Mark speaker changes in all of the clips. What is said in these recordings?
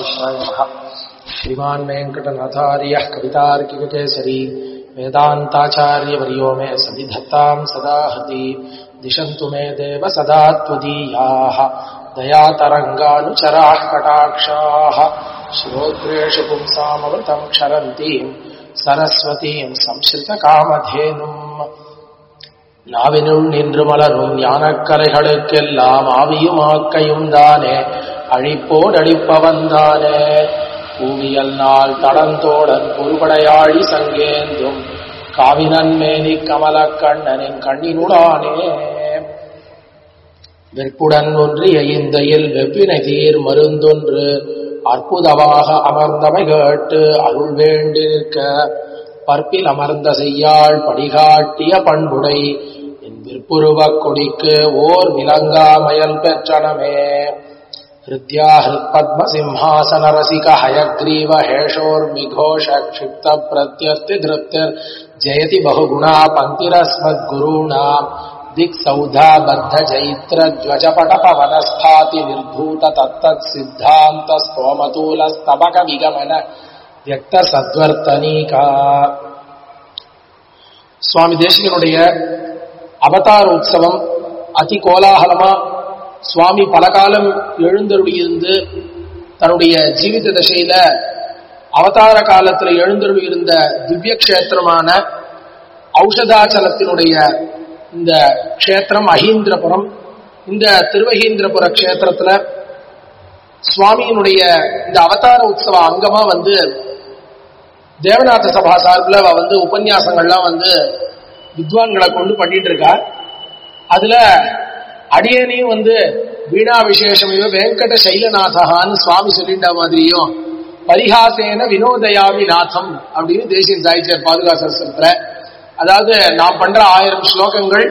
Speaker 1: श्रीमान्वेङ्कटनाथार्यः श्रीमान् वेङ्कटनाथार्यः कवितार्किककेसरी वेदान्ताचार्यवर्यो मे सविधत्ताम् सदा हति दिशन्तु मे देव सदा त्वदीयाः दयातरङ्गानुचराः कटाक्षाः श्रोत्रेषु पुंसामवृतम् क्षरन्तीम् सरस्वतीम् संश्रितकामधेनुम् நாவினுள் நின்று மலரும் ஞானக்கலைகளுக்கெல்லாம் ஆவியுமாக்கையும் தானே அழிப்போடழிப்பவன் தானே பூவியல் நாள் தடந்தோடன் பொறுபடையாழி சங்கேந்தும் காவினன் மேனி கமலக் கண்ணனின் கண்ணினுடானே வெற்புடன் ஒன்றிய இந்தையில் வெப்பினை தீர் மருந்தொன்று அற்புதமாக அமர்ந்தமை கேட்டு அருள் வேண்டி நிற்க பற்பில் அமர்ந்த செய்யாள் படிகாட்டிய பண்புடை என் விற்புருவக் கொடிக்கு ஓர் விலங்காமயல் பெற்றனமே ஹிருத்யா ஹிருத்பத்ம சிம்ஹாசன ரசிக ஹயக்ரீவ ஹேஷோர்மிகோஷ க்ஷிப்த பிரத்யர்த்தி திருப்திர் ஜெயதி பகுகுணா பங்கிரஸ்மத் குருணாம் திக் சௌதா பத்த ஜைத்ர ஜ்வஜபட பவனஸ்தாதி நிர்பூத தத்தத் சித்தாந்த ஸ்தோமதூல ஸ்தபக விகமன வியக்த சத்வர்த்தனிகா சுவாமி தேசிகனுடைய அவதார உற்சவம் அதி கோலாகலமா சுவாமி பல காலம் எழுந்தருளியிருந்து தன்னுடைய ஜீவித தசையில அவதார காலத்துல எழுந்தருளி இருந்த திவ்ய கஷேத்திரமான ஔஷதாச்சலத்தினுடைய இந்த கஷேத்திரம் அஹீந்திரபுரம் இந்த திருவஹீந்திரபுர கஷேத்திரத்துல சுவாமியினுடைய இந்த அவதார உற்சவ அங்கமா வந்து தேவநாத சபா சார்பில் அவ வந்து உபன்யாசங்கள்லாம் வந்து வித்வான்களை கொண்டு பண்ணிட்டு இருக்கா அதுல அடியனையும் வந்து வீணா விசேஷமையோ வெங்கட சைலநாதகான்னு சுவாமி சொல்லிட்ட மாதிரியும் பரிகாசேன வினோதயாமி நாதம் அப்படின்னு தேசிய சாய்ச்சியர் பாதுகாசத்துல அதாவது நான் பண்ற ஆயிரம் ஸ்லோகங்கள்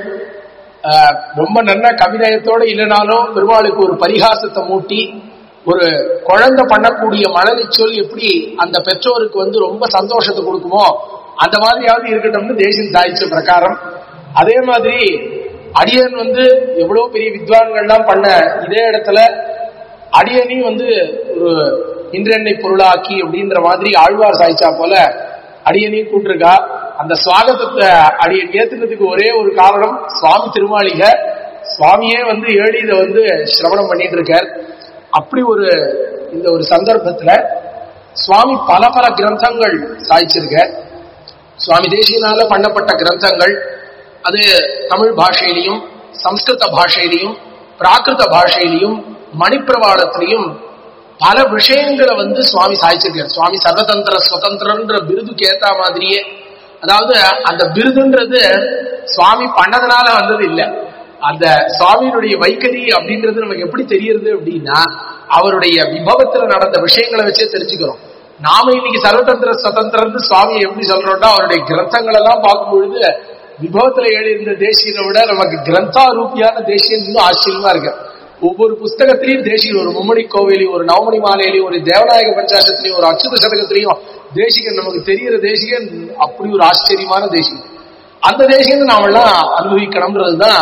Speaker 1: ரொம்ப நல்ல கவிநயத்தோட இல்லைனாலும் பெருமாளுக்கு ஒரு பரிகாசத்தை மூட்டி ஒரு குழந்தை பண்ணக்கூடிய மனதை சொல் எப்படி அந்த பெற்றோருக்கு வந்து ரொம்ப சந்தோஷத்தை கொடுக்குமோ அந்த மாதிரியாவது இருக்கட்டும்னு தேசியம் சாதிச்ச பிரகாரம் அதே மாதிரி அடியன் வந்து எவ்வளவு பெரிய வித்வான்கள்லாம் பண்ண இதே இடத்துல அடியனையும் வந்து ஒரு இன்றெண்ணை பொருளாக்கி அப்படின்ற மாதிரி ஆழ்வார் சாய்ச்சா போல அடியனையும் கூட்டிருக்கா அந்த சுவாகத்தத்தை அடியன் ஏத்துக்கிறதுக்கு ஒரே ஒரு காரணம் சுவாமி திருமாளிகை சுவாமியே வந்து ஏழி இதை வந்து சிரவணம் பண்ணிட்டு இருக்கார் அப்படி ஒரு இந்த ஒரு சந்தர்ப்பத்துல சுவாமி பல பல கிரந்தங்கள் சாய்ச்சிருக்க சுவாமி தேசியனால பண்ணப்பட்ட கிரந்தங்கள் அது தமிழ் பாஷையிலையும் சம்ஸ்கிருத பாஷையிலையும் பிராகிருத பாஷையிலையும் மணிப்பிரவாளத்திலையும் பல விஷயங்களை வந்து சுவாமி சாய்ச்சிருக்கார் சுவாமி சர்வதந்திர சுதந்திரன்ற விருதுக்கு ஏத்த மாதிரியே அதாவது அந்த விருதுன்றது சுவாமி பண்ணதுனால வந்தது இல்லை அந்த சுவாமியினுடைய வைக்கரி அப்படின்றது நமக்கு எப்படி தெரியுது அப்படின்னா அவருடைய விபவத்துல நடந்த விஷயங்களை வச்சே தெரிஞ்சுக்கிறோம் நாம இன்னைக்கு சர்வதந்திர சுதந்திரம் சுவாமியை எப்படி சொல்றோம்னா அவருடைய கிரந்தங்கள் எல்லாம் பார்க்கும் பொழுது விபவத்துல எழுதியிருந்த தேசியனை விட நமக்கு கிரந்தா ரூபியான தேசியம் இன்னும் ஆச்சரியமா இருக்கு ஒவ்வொரு புஸ்தகத்திலையும் தேசியம் ஒரு மும்மணி கோவிலையும் ஒரு நவமணி மாலையிலையும் ஒரு தேவநாயக பஞ்சாசத்திலையும் ஒரு அச்சுத சதகத்திலையும் தேசிகன் நமக்கு தெரிகிற தேசிகன் அப்படி ஒரு ஆச்சரியமான தேசியம் அந்த தேசியத்தை நாமெல்லாம் அனுபவிக்கணும்ன்றது தான்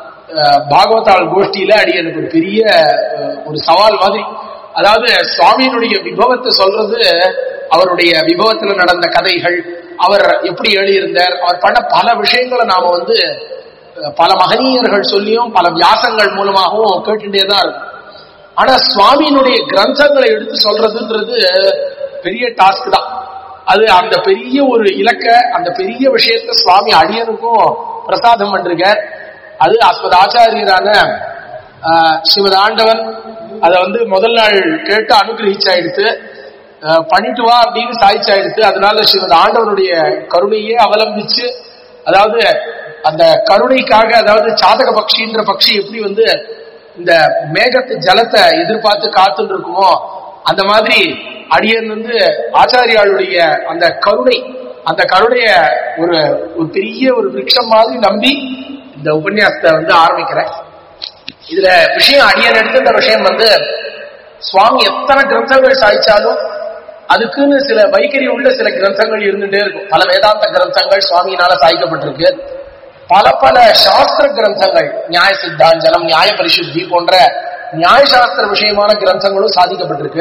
Speaker 1: பாகவதாள் கோஷ்டியில அடி எனக்கு ஒரு பெரிய ஒரு சவால் மாதிரி அதாவது சுவாமியினுடைய விபவத்தை சொல்றது அவருடைய விபவத்துல நடந்த கதைகள் அவர் எப்படி எழுதியிருந்தார் அவர் பண்ண பல விஷயங்களை நாம வந்து பல மகனீயர்கள் சொல்லியும் பல வியாசங்கள் மூலமாகவும் கேட்டுட்டே தான் இருக்கும் ஆனா சுவாமியினுடைய கிரந்தங்களை எடுத்து சொல்றதுன்றது பெரிய டாஸ்க் தான் அது அந்த பெரிய ஒரு இலக்க அந்த பெரிய விஷயத்த சுவாமி அடியனுக்கும் பிரசாதம் பண்றார் அது அஸ்மத் ஆச்சாரியரான ஸ்ரீமத் ஆண்டவன் அதை வந்து முதல் நாள் கேட்டு அனுகிரகிச்சாயிடுத்து பண்ணிட்டு வா அப்படின்னு சாய்ச்சாயிடுத்து அதனால ஸ்ரீமத் ஆண்டவனுடைய கருணையே அவலம்பிச்சு அதாவது அந்த கருணைக்காக அதாவது சாதக பக்ஷின்ற பக்ஷி எப்படி வந்து இந்த மேகத்து ஜலத்தை எதிர்பார்த்து காத்துட்டு இருக்குமோ அந்த மாதிரி அடியன் வந்து ஆச்சாரியாளுடைய அந்த கருணை அந்த கருணைய ஒரு ஒரு பெரிய ஒரு விரக்ஷம் மாதிரி நம்பி இந்த உபன்யாசத்தை வந்து ஆரம்பிக்கிறேன் இதுல விஷயம் அடியன் எடுத்துன்ற விஷயம் வந்து சுவாமி எத்தனை கிரந்தங்கள் சாய்ச்சாலும் அதுக்குன்னு சில வைகரி உள்ள சில கிரந்தங்கள் இருந்துட்டே இருக்கும் பல வேதாந்த கிரந்தங்கள் சுவாமியினால சாய்க்கப்பட்டிருக்கு பல பல சாஸ்திர கிரந்தங்கள் நியாய சித்தாஞ்சலம் நியாய பரிசுத்தி போன்ற நியாயசாஸ்திர விஷயமான கிரந்தங்களும் சாதிக்கப்பட்டிருக்கு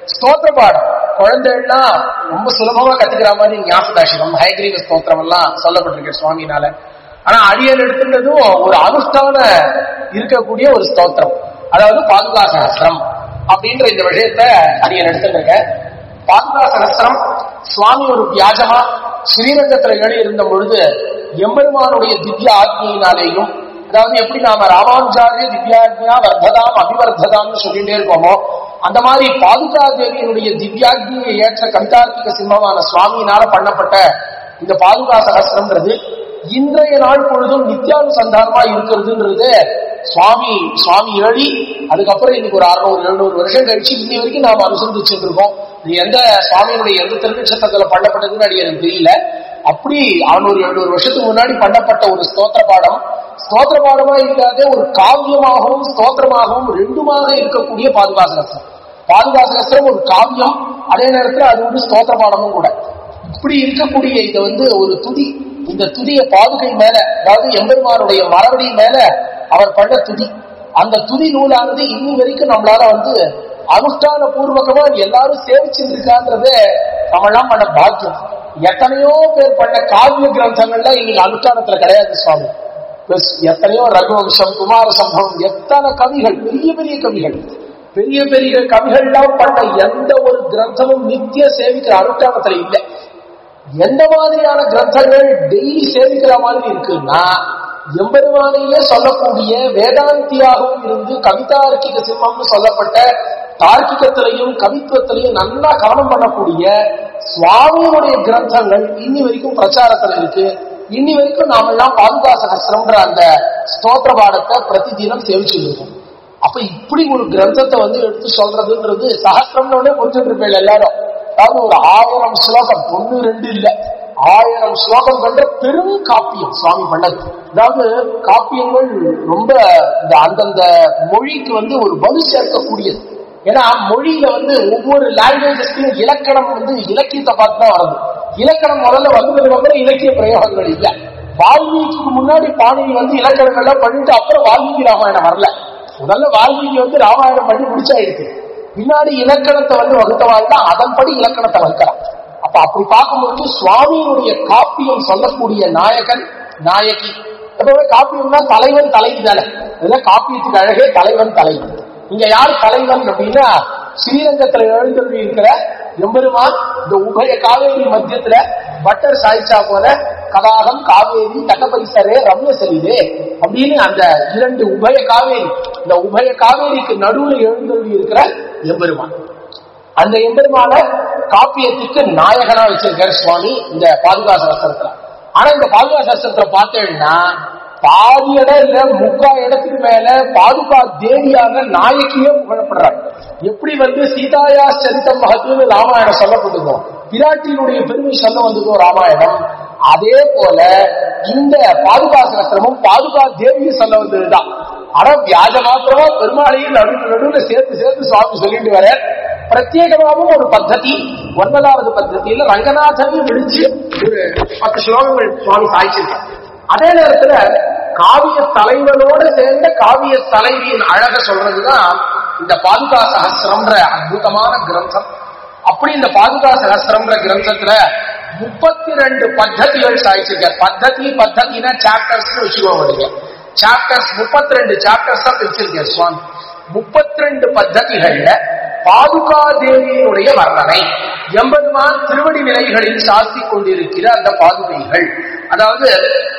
Speaker 1: ஸ்தோத்திர பாடம் குழந்தைகள்லாம் ரொம்ப சுலபமா கத்துக்கிற மாதிரி ஞாபகாசிரம் ஹயக்ரீவ ஸ்தோத்திரம் எல்லாம் சொல்லப்பட்டிருக்கு சுவாமினால ஆனா அடியன் எடுத்துட்டதும் ஒரு அனுஷ்டான இருக்கக்கூடிய ஒரு ஸ்தோத்திரம் அதாவது பாதுகா சகஸ்திரம் அப்படின்ற இந்த விஷயத்த அடியன் எடுத்துருக்கேன் பாதுகா சகஸ்திரம் சுவாமி ஒரு வியாஜமா ஸ்ரீரங்கத்துல ஏழி இருந்த பொழுது எம்பெருமானுடைய திவ்ய ஆத்மியினாலேயும் அதாவது எப்படி நாம ராமானுஜாரிய திவ்யாக்ஞா வர்த்ததாம் அபிவர்த்ததாம்னு சொல்லிட்டே இருக்கோமோ அந்த மாதிரி பாதுகா தேவியினுடைய திவ்யாக்னியை ஏற்ற கவிதார்த்திக சிம்மமான சுவாமியினால பண்ணப்பட்ட இந்த பாதுகா சகஸ்திரம்ன்றது இன்றைய நாள் பொழுதும் நித்தியானுசந்தானமா இருக்கிறதுன்றது சுவாமி சுவாமி ஏழி அதுக்கப்புறம் இன்னைக்கு ஒரு அறுநூறு எழுநூறு வருஷம் கழிச்சு இன்னி வரைக்கும் நாம அனுசந்திச்சுட்டு இருக்கோம் இது எந்த சுவாமியினுடைய எந்த திருநட்சத்திரத்துல பண்ணப்பட்டதுன்னு அடி எனக்கு தெரியல அப்படி அறுநூறு எழுநூறு வருஷத்துக்கு முன்னாடி பண்ணப்பட்ட ஒரு ஸ்தோத்திர பாடம் ஸ்தோத்திர பாடமா இல்லாத ஒரு காவியமாகவும் ஸ்தோத்திரமாகவும் ரெண்டுமாக இருக்கக்கூடிய பாதுகாசகஸ்திரம் பாதுகாசகஸ்திரம் ஒரு காவியம் அதே நேரத்தில் அது ஒரு ஸ்தோத்திர பாடமும் கூட இப்படி இருக்கக்கூடிய இதை வந்து ஒரு துதி இந்த துதிய பாதுகை மேல அதாவது எம்பெருமானுடைய மரபடி மேல அவர் பண்ண துதி அந்த துதி நூலானது இன்னி வரைக்கும் நம்மளால வந்து அனுஷ்டான பூர்வகமா எல்லாரும் சேவிச்சுட்டு இருக்கான்றது நம்மளாம் பண்ண பாக்கியம் எத்தனையோ பேர் பண்ண காவிய கிரந்தங்கள்லாம் இன்னைக்கு அனுஷ்டானத்துல கிடையாது சுவாமி பிளஸ் எத்தனையோ ரகுவம்சம் குமார சம்பவம் எத்தனை கவிகள் பெரிய பெரிய கவிகள் பெரிய பெரிய கவிகள்லாம் பண்ண எந்த ஒரு கிரந்தமும் நித்திய சேவிக்கிற அனுஷ்டானத்துல இல்லை எந்த மாதிரியான கிரந்தங்கள் டெய்லி சேவிக்கிற மாதிரி இருக்குன்னா எம்பெருமானையே சொல்லக்கூடிய வேதாந்தியாகவும் இருந்து கவிதார்க்கிக சிம்மம்னு சொல்லப்பட்ட தார்க்கிகத்திலையும் கவித்துவத்திலையும் நல்லா கவனம் பண்ணக்கூடிய சுவாமியினுடைய கிரந்தங்கள் இன்னி வரைக்கும் பிரச்சாரத்துல இருக்கு இன்னி வரைக்கும் நாமெல்லாம் பாதுகா சகசிரம்ன்ற அந்த ஸ்தோத்திர பாடத்தை பிரதி தினம் சேவிச்சு இருக்கோம் அப்ப இப்படி ஒரு கிரந்தத்தை வந்து எடுத்து சொல்றதுன்றது சகசிரம்னு புரிஞ்சுட்டு இருப்பேன் எல்லாரும் அதாவது ஒரு ஆயிரம் ஸ்லோகம் ஒண்ணு ரெண்டு இல்ல ஆயிரம் ஸ்லோகம் கொண்ட பெரும் காப்பியம் சுவாமி பண்ணது அதாவது காப்பியங்கள் ரொம்ப இந்த அந்தந்த மொழிக்கு வந்து ஒரு வலு சேர்க்கக்கூடியது ஏன்னா மொழியில வந்து ஒவ்வொரு லாங்குவேஜஸ்க்கும் இலக்கணம் வந்து இலக்கியத்தை பார்த்து தான் வருது இலக்கணம் முதல்ல வந்ததுக்கு அப்புறம் இலக்கிய பிரயோகங்கள் இல்ல வால்மீகிக்கு முன்னாடி பாணினி வந்து இலக்கணங்கள்லாம் பண்ணிட்டு அப்புறம் வால்மீகி ராமாயணம் வரல முதல்ல வால்மீகி வந்து ராமாயணம் பண்ணி முடிச்சாயிருக்கு பின்னாடி இலக்கணத்தை வந்து வகுத்தவாள் தான் அதன்படி இலக்கணத்தை வகுக்கலாம் அப்ப அப்படி பார்க்கும்போது சுவாமியினுடைய காப்பியம் சொல்லக்கூடிய நாயகன் நாயகி எப்பவுமே காப்பியம்னா தலைவன் தலைவி தானே இதெல்லாம் காப்பியத்துக்கு அழகே தலைவன் தலைவி இங்க யார் தலைவன் அப்படின்னா ஸ்ரீரங்கத்துல எழுந்தருளி இருக்கிற எம்பெருமான் இந்த உபய காவேரி மத்தியத்துல பட்டர் சாய்ச்சா போல கதாகம் காவேரி தட்டபரிசரே ரம்ய சரிதே அப்படின்னு அந்த இரண்டு உபய காவேரி இந்த உபய காவேரிக்கு நடுவுல எழுந்தருளி இருக்கிற எம்பெருமான் அந்த எம்பெருமான காப்பியத்துக்கு நாயகனா வச்சிருக்காரு சுவாமி இந்த பாதுகா சாஸ்திரத்துல ஆனா இந்த பாதுகா சாஸ்திரத்துல பார்த்தேன்னா பாதி இடம் இல்ல முக்கா இடத்துக்கு மேல பாதுகா தேவியாக நாயகியே புகழப்படுறாங்க எப்படி வந்து சீதாயா சரித்தம் மகத்துவன்னு ராமாயணம் சொல்லப்பட்டதோ பிராட்டியினுடைய பெருமை சொல்ல வந்ததோ ராமாயணம் அதே போல இந்த பாதுகா சாஸ்திரமும் பாதுகா தேவியும் சொல்ல வந்ததுதான் ஆனா வியாஜ மாத்திரமா பெருமாளையும் நடுவு நடுவுல சேர்த்து சேர்த்து சுவாமி சொல்லிட்டு வர பிரத்யேகமாகவும் ஒரு பத்ததி ஒன்பதாவது பத்ததியில ரங்கநாதனையும் விழிச்சு ஒரு பத்து ஸ்லோகங்கள் சுவாமி சாய்ச்சிருக்காங்க அதே நேரத்துல காவிய தலைவனோட சேர்ந்த காவிய தலைவியின் அழக சொல்றதுதான் இந்த பாதுகா சகசிரம்ன்ற அற்புதமான கிரந்தம் அப்படி இந்த பாதுகா சகசிரம்ன்ற கிரந்தத்துல முப்பத்தி ரெண்டு பத்ததிகள் சாய்ச்சிருக்க பத்ததி பத்ததினா சாப்டர்ஸ் வச்சுக்கோங்க சாப்டர்ஸ் முப்பத்தி ரெண்டு சாப்டர்ஸ் தான் பிரிச்சிருக்கேன் சுவாமி முப்பத்தி ரெண்டு பத்ததிகள்ல பாதுகா தேவியினுடைய வர்ணனை எம்பெருமான் திருவடி நிலைகளில் சாத்தி கொண்டிருக்கிற அந்த பாதுகைகள் அதாவது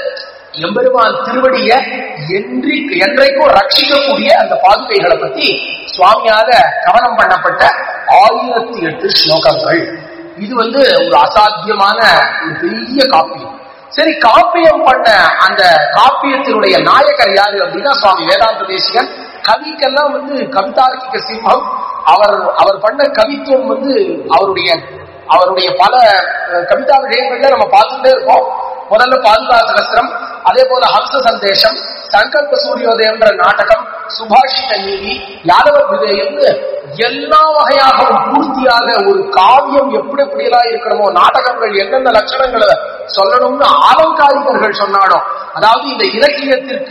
Speaker 1: எம்பெருமான் திருவடிய என்றி என்றைக்கும் ரட்சிக்கக்கூடிய அந்த பாதுகைகளை பத்தி சுவாமியால கவனம் பண்ணப்பட்ட ஆயிரத்தி எட்டு ஸ்லோகங்கள் இது வந்து ஒரு அசாத்தியமான ஒரு பெரிய காப்பியம் சரி காப்பியம் பண்ண அந்த காப்பியத்தினுடைய நாயகர் யாரு அப்படின்னா சுவாமி வேதாந்த தேசிகன் கவிக்கெல்லாம் வந்து கவிதார்க்கிக சிம்மம் அவர் அவர் பண்ண கவித்துவம் வந்து அவருடைய அவருடைய பல கவிதா விஷயங்கள்ல நம்ம பார்த்துட்டே இருக்கோம் முதல்ல பாதுகா சகஸ்திரம் அதே போல ஹம்ச சந்தேஷம் சங்கல்ப சூரியோதயம்ன்ற நாடகம் சுபாஷித நீதி யாதவ விதயம்னு எல்லா வகையாகவும் பூர்த்தியாக ஒரு காவியம் எப்படி எப்படியெல்லாம் இருக்கணுமோ நாடகங்கள் எந்தெந்த லட்சணங்களை சொல்லணும்னு ஆலங்காரிகர்கள் சொன்னாலும் அதாவது இந்த இலக்கியத்திற்கு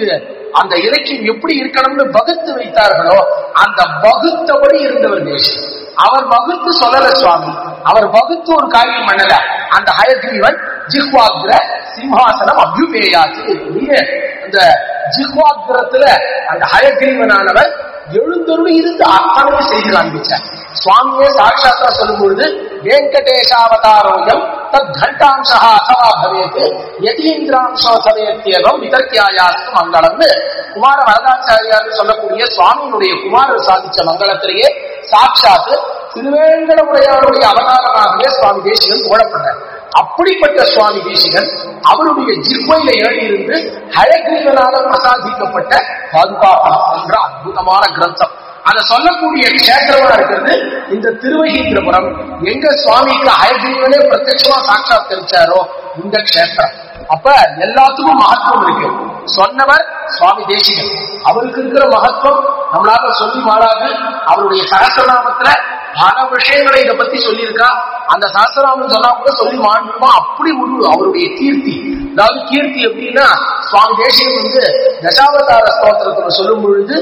Speaker 1: அந்த இலக்கியம் எப்படி இருக்கணும்னு வகுத்து வைத்தார்களோ அந்த வகுத்தபடி இருந்தவர் தேசம் அவர் வகுத்து சொல்லல சுவாமி அவர் வகுத்து ஒரு காரியம் பண்ணல அந்த ஹயக்ரீவன் ஜிஹ்வாக்ர சிம்ஹாசனம் அபியுபேயாச்சு அந்த ஜிஹ்வாக்ரத்துல அந்த ஹயக்ரீவனானவர் எழுந்தருளி இருந்து அர்ப்பணமே செய்து காண்பிச்சார் சுவாமியே சாட்சாத்தா சொல்லும் பொழுது வெங்கடேஷாவதாரோயம் தத் கண்டாம்சா அசவா பவேத் யதீந்திராம்சோ சமயத்தியகம் விதர்க்கியாயாஸ்து மங்களம்னு குமார வரதாச்சாரியார் சொல்லக்கூடிய சுவாமியினுடைய குமாரர் சாதிச்ச மங்களத்திலேயே சாட்சாத்து திருவேங்கடமுடையாருடைய அவதாரமாகவே சுவாமி தேசிகன் புகழப்பட்டார் அப்படிப்பட்ட சுவாமி தேசிகன் அவருடைய ஜிர்மையில ஏறி இருந்து ஹயக்ரீவனால பிரசாதிக்கப்பட்ட பாதுகாப்பம் என்ற அற்புதமான கிரந்தம் அதை சொல்லக்கூடிய கஷேத்திரமா இருக்கிறது இந்த திருவகீந்திரபுரம் எங்க சுவாமிக்கு ஹயக்ரீவனே பிரத்யட்சமா சாட்சாத் தெரிச்சாரோ இந்த கஷேத்திரம் அப்ப எல்லாத்துக்கும் மகத்துவம் இருக்கு சொன்னவர் சுவாமி தேசிகன் அவருக்கு இருக்கிற மகத்துவம் நம்மளால சொல்லி மாறாது அவருடைய சகசிரநாமத்துல பல விஷயங்களை இதை பத்தி சொல்லியிருக்கா அந்த சகசிரநாமம் சொன்னா கூட சொல்லி மாண்டுமா அப்படி ஒரு அவருடைய கீர்த்தி அதாவது கீர்த்தி எப்படின்னா சுவாமி தேசிகன் வந்து தசாவதார ஸ்தோத்திரத்துல சொல்லும் பொழுது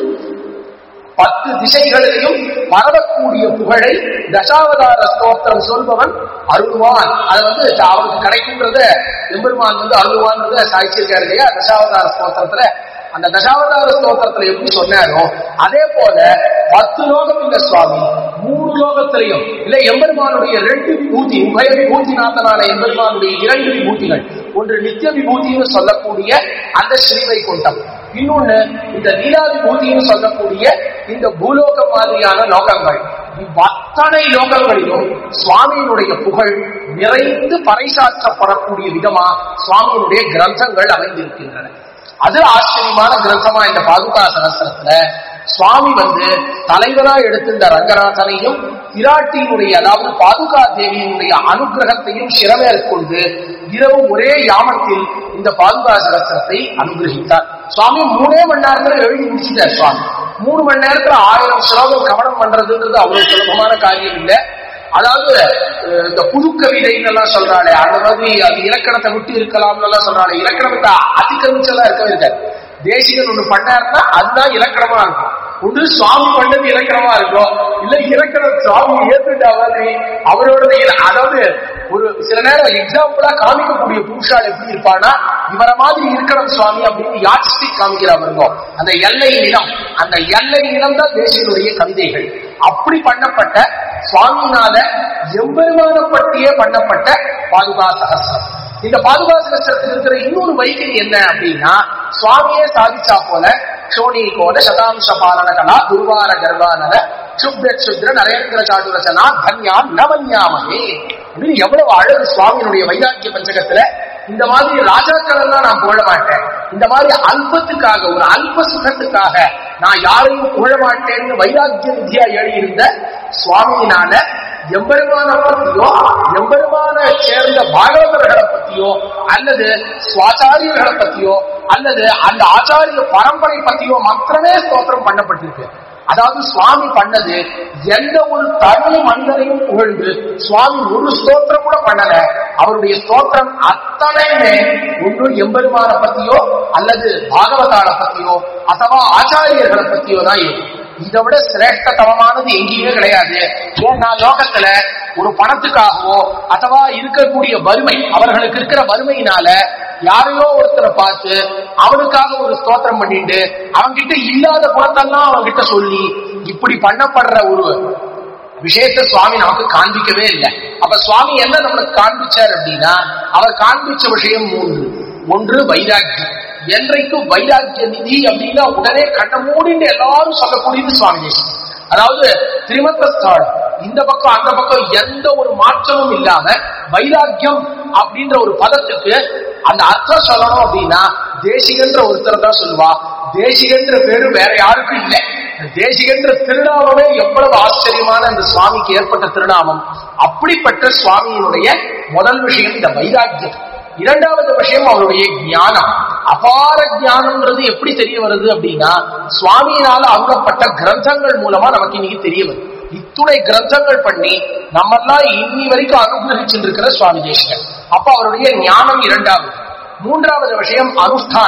Speaker 1: பத்து திசைகளிலையும் பரவக்கூடிய புகழை தசாவதார ஸ்தோத்திரம் சொல்பவன் அருள்வான் அது வந்து அவனுக்கு கிடைக்கின்றத எம்பெருமான் வந்து அருள்வான்றத சாய்ச்சிருக்காரு இல்லையா தசாவதார ஸ்தோத்திரத்துல அந்த தசாவதார ஸ்தோத்திரத்துல எப்படி சொன்னாரோ அதே போல பத்து லோகம் இல்ல சுவாமி மூணு லோகத்திலையும் இல்ல எம்பெருமானுடைய ரெண்டு விபூதி உபய விபூதிநாதனான எம்பெருமானுடைய இரண்டு விபூதிகள் ஒன்று நித்திய விபூதின்னு சொல்லக்கூடிய அந்த ஸ்ரீவைகுண்டம் இன்னொன்னு இந்த லீலா விபூதின்னு சொல்லக்கூடிய இந்த பூலோகம் மாதிரியான லோகங்கள் அத்தனை லோகங்களிலும் சுவாமியினுடைய புகழ் நிறைந்து பறைசாற்றப்படக்கூடிய விதமா சுவாமியினுடைய கிரந்தங்கள் அமைந்திருக்கின்றன அது ஆச்சரியமான கிரந்தமா இந்த பாதுகா சகசிரத்துல சுவாமி வந்து தலைவரா எடுத்திருந்த ரங்கநாதனையும் பிராட்டியினுடைய அதாவது பாதுகா தேவியினுடைய அனுகிரகத்தையும் சிறமேற்கொண்டு இரவு ஒரே யாமத்தில் இந்த பாதுகா சகசிரத்தை அனுகிரகித்தார் சுவாமி மூணே மணி நேரத்துல எழுதி முடிச்சுட்டார் சுவாமி மூணு மணி நேரத்துல ஆயிரம் ஸ்லோகம் கவனம் பண்றதுன்றது அவ்வளவு சுலபமான காரியம் இல்லை அதாவது இந்த புது கவிதைன்னு எல்லாம் சொல்றாளே அந்த மாதிரி அது இலக்கணத்தை விட்டு இருக்கலாம்னு எல்லாம் சொல்றாளே இலக்கணத்தை அதிகமிச்செல்லாம் இருக்கவே இருக்காது தேசிகன் ஒண்ணு பண்ணாருன்னா அதுதான் இலக்கணமா இருக்கும் ஒன்று சுவாமி பண்ணது இலக்கணமா இருக்கும் இல்ல இலக்கணம் சுவாமி ஏத்துட்டா மாதிரி அவரோட அதாவது ஒரு சில நேரம் எக்ஸாம்பிளா காமிக்கக்கூடிய புருஷால் எப்படி இருப்பானா இவரை மாதிரி இருக்கணும் சுவாமி அப்படின்னு யாட்ஸ்டிக் காமிக்கிறா இருக்கும் அந்த எல்லை நிலம் அந்த எல்லை நிலம் தான் தேசியனுடைய கவிதைகள் அப்படி பண்ணப்பட்ட சுவாமினால எம்பெருமான பற்றியே பண்ணப்பட்ட பாதுகா சகசிரம் இந்த பாதுகா சகசிரத்தில் இருக்கிற இன்னொரு வைத்தியம் என்ன அப்படின்னா சுவாமியே சாதிச்சா போல க்ஷோணி கோல சதாம்ச பாலன கலா துர்வார கர்வானன சுப்ர சுத்ர நரேந்திர சாதுரசனா தன்யா நவன்யாமனே அப்படின்னு எவ்வளவு அழகு சுவாமியினுடைய வைராக்கிய பஞ்சகத்துல இந்த மாதிரி ராஜாக்கள் எல்லாம் நான் புகழ மாட்டேன் இந்த மாதிரி அல்பத்துக்காக ஒரு அல்ப சுகத்துக்காக நான் யாரையும் புகழ மாட்டேன்னு வைராக்கிய வித்தியா எழுதியிருந்த சுவாமியினால எம்பெருமான பத்தியோ எம்பெருமான சேர்ந்த பாகவதர்களை பத்தியோ அல்லது சுவாச்சாரியர்களை பத்தியோ அல்லது அந்த ஆச்சாரிய பரம்பரை பத்தியோ மாத்திரமே ஸ்தோத்திரம் பண்ணப்பட்டிருக்கு அதாவது சுவாமி பண்ணது எந்த ஒரு தனி மனிதனையும் புகழ்ந்து சுவாமி ஒரு ஸ்தோத்திரம் கூட பண்ணல அவருடைய ஸ்தோத்திரம் அத்தனையுமே ஒன்று எம்பெருமான பத்தியோ அல்லது பாகவதார பத்தியோ அथवा ஆச்சாரியர்களை பத்தியோ தான் இருக்கும் இதை விட சிரேஷ்டதமமானது எங்கேயுமே கிடையாது ஏன்னா லோகத்துல ஒரு பணத்துக்காகவோ அथवा இருக்கக்கூடிய வறுமை அவர்களுக்கு இருக்கிற வறுமையினால யாரையோ ஒருத்தரை பார்த்து அவனுக்காக ஒரு ஸ்தோத்திரம் பண்ணிட்டு அவன்கிட்ட இல்லாத குணத்தெல்லாம் அவன்கிட்ட சொல்லி இப்படி பண்ணப்படுற ஒரு விஷயத்த சுவாமி நமக்கு காண்பிக்கவே இல்லை அப்ப சுவாமி என்ன நம்மளுக்கு காண்பிச்சார் அப்படின்னா அவர் காண்பிச்ச விஷயம் மூன்று ஒன்று வைராக்கியம் என்றைக்கும் வைராக்கிய நிதி அப்படின்னா உடனே கண்ண மூடின்னு எல்லாரும் சொல்லக்கூடியது சுவாமி தேசம் அதாவது திரிமத்தஸ்தாள் இந்த பக்கம் அந்த பக்கம் எந்த ஒரு மாற்றமும் இல்லாம வைராக்கியம் அப்படின்ற ஒரு பதத்துக்கு அந்த அர்த்தம் சொல்லணும் அப்படின்னா தேசிகன்ற ஒருத்தர் தான் சொல்லுவா தேசிகன்ற பேரு வேற யாருக்கும் இல்லை தேசிகன்ற திருநாமமே எவ்வளவு ஆச்சரியமான இந்த சுவாமிக்கு ஏற்பட்ட திருநாமம் அப்படிப்பட்ட சுவாமியினுடைய முதல் விஷயம் இந்த வைராக்கியம் இரண்டாவது விஷயம் அவருடைய ஞானம் அபார ஞானம்ன்றது எப்படி தெரிய வருது அப்படின்னா சுவாமியினால அருளப்பட்ட கிரந்தங்கள் மூலமா நமக்கு இன்னைக்கு தெரிய வருது இத்துணை கிரந்தங்கள் பண்ணி நம்மெல்லாம் இன்னி வரைக்கும் அனுகிரகிச்சுட்டு இருக்கிற சுவாமி தேசிகன் அப்ப அவருடைய ஞானம் இரண்டாவது மூன்றாவது விஷயம் அனுஷ்டானம்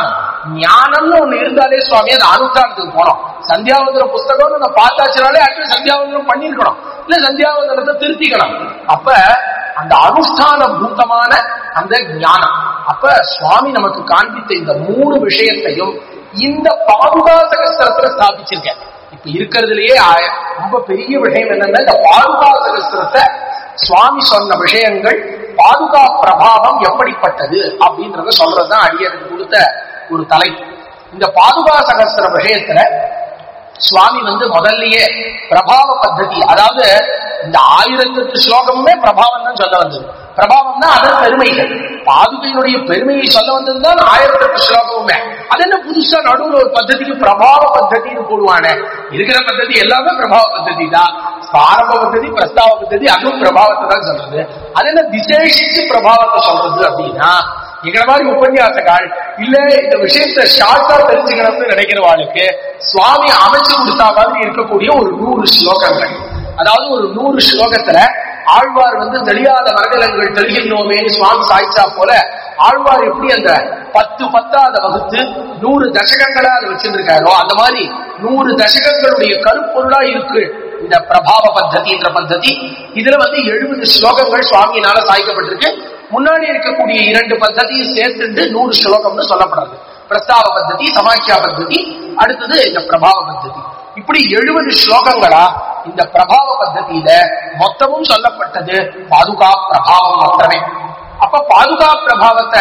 Speaker 1: ஞானம்னு ஒண்ணு இருந்தாலே சுவாமி அது அனுஷ்டானத்துக்கு போனோம் சந்தியாவந்தன புஸ்தகம்னு நான் பார்த்தாச்சுனாலே அடுத்து சந்தியாவந்தனம் பண்ணிருக்கணும் இல்ல சந்தியாவந்தனத்தை திருத்திக்கணும் அப்ப அந்த அனுஷ்டான பூத்தமான அந்த ஞானம் அப்ப சுவாமி நமக்கு காண்பித்த இந்த மூணு விஷயத்தையும் இந்த பாதுகா சகஸ்திரத்துல ஸ்தாபிச்சிருக்கேன் இப்ப இருக்கிறதுலயே ஆய- ரொம்ப பெரிய விஷயம் என்னன்னா இந்த பாதுகா சகஸ்திரத்தை சுவாமி சொன்ன விஷயங்கள் பாதுகா பிரபாவம் எப்படிப்பட்டது அப்படின்றத சொல்றதுதான் அடியனுக்கு கொடுத்த ஒரு தலைப்பு இந்த பாதுகா சகஸ்திர விஷயத்துல சுவாமி வந்து முதல்லயே பிரபாவ பத்ததி அதாவது இந்த ஆயிரத்தெட்டு ஸ்லோகமுமே பிரபாவம் தான் சொல்ல வந்தது பிரபாவம்னா அதன் பெருமைகள் பாதுகையினுடைய பெருமையை சொல்ல வந்ததுதான் ஆயிரத்தெட்டு ஸ்லோகமுமே அது என்ன புதுசா நடுவுல ஒரு பத்ததிக்கு பிரபாவ பத்ததின்னு போடுவானே இருக்கிற பத்ததி எல்லாமே பிரபாவ பத்ததி தான் ஆரம்ப பத்ததி பிரஸ்தாவ பத்ததி அதுவும் பிரபாவத்தை தான் சொல்றது அது என்ன விசேஷிச்சு பிரபாவத்தை சொல்றது அப்படின்னா எங்களை மாதிரி உபன்யாசகால் இல்ல இந்த விஷயத்தை ஷார்ட்டா தெரிஞ்சுக்கணும்னு நினைக்கிறவாளுக்கு சுவாமி அமைச்சு கொடுத்தா மாதிரி இருக்கக்கூடிய ஒரு நூறு ஸ்லோகங்கள் அதாவது ஒரு நூறு ஸ்லோகத்துல ஆழ்வார் வந்து தெளியாத மரகலங்கள் தெளிகின்றோமேன்னு சுவாமி சாய்ச்சா போல ஆழ்வார் எப்படி அந்த பத்து பத்தாத வகுத்து நூறு தசகங்களா அதை வச்சிருக்காரோ அந்த மாதிரி நூறு தசகங்களுடைய கருப்பொருளா இருக்கு இந்த பிரபாவ பத்ததின்ற பத்ததி இதுல வந்து எழுபது ஸ்லோகங்கள் சுவாமியினால சாய்க்கப்பட்டிருக்கு முன்னாடி இருக்கக்கூடிய இரண்டு பத்ததியும் சேர்த்துட்டு நூறு ஸ்லோகம்னு சொல்லப்படுறது பிரஸ்தாவ பத்ததி சமாக்கியா பத்ததி அடுத்தது இந்த பிரபாவ பத்ததி இப்படி எழுபது ஸ்லோகங்களா இந்த பிரபாவ பத்ததியில மொத்தமும் சொல்லப்பட்டது பாதுகா பிரபாவம் மாத்திரமே அப்ப பாதுகா பிரபாவத்தை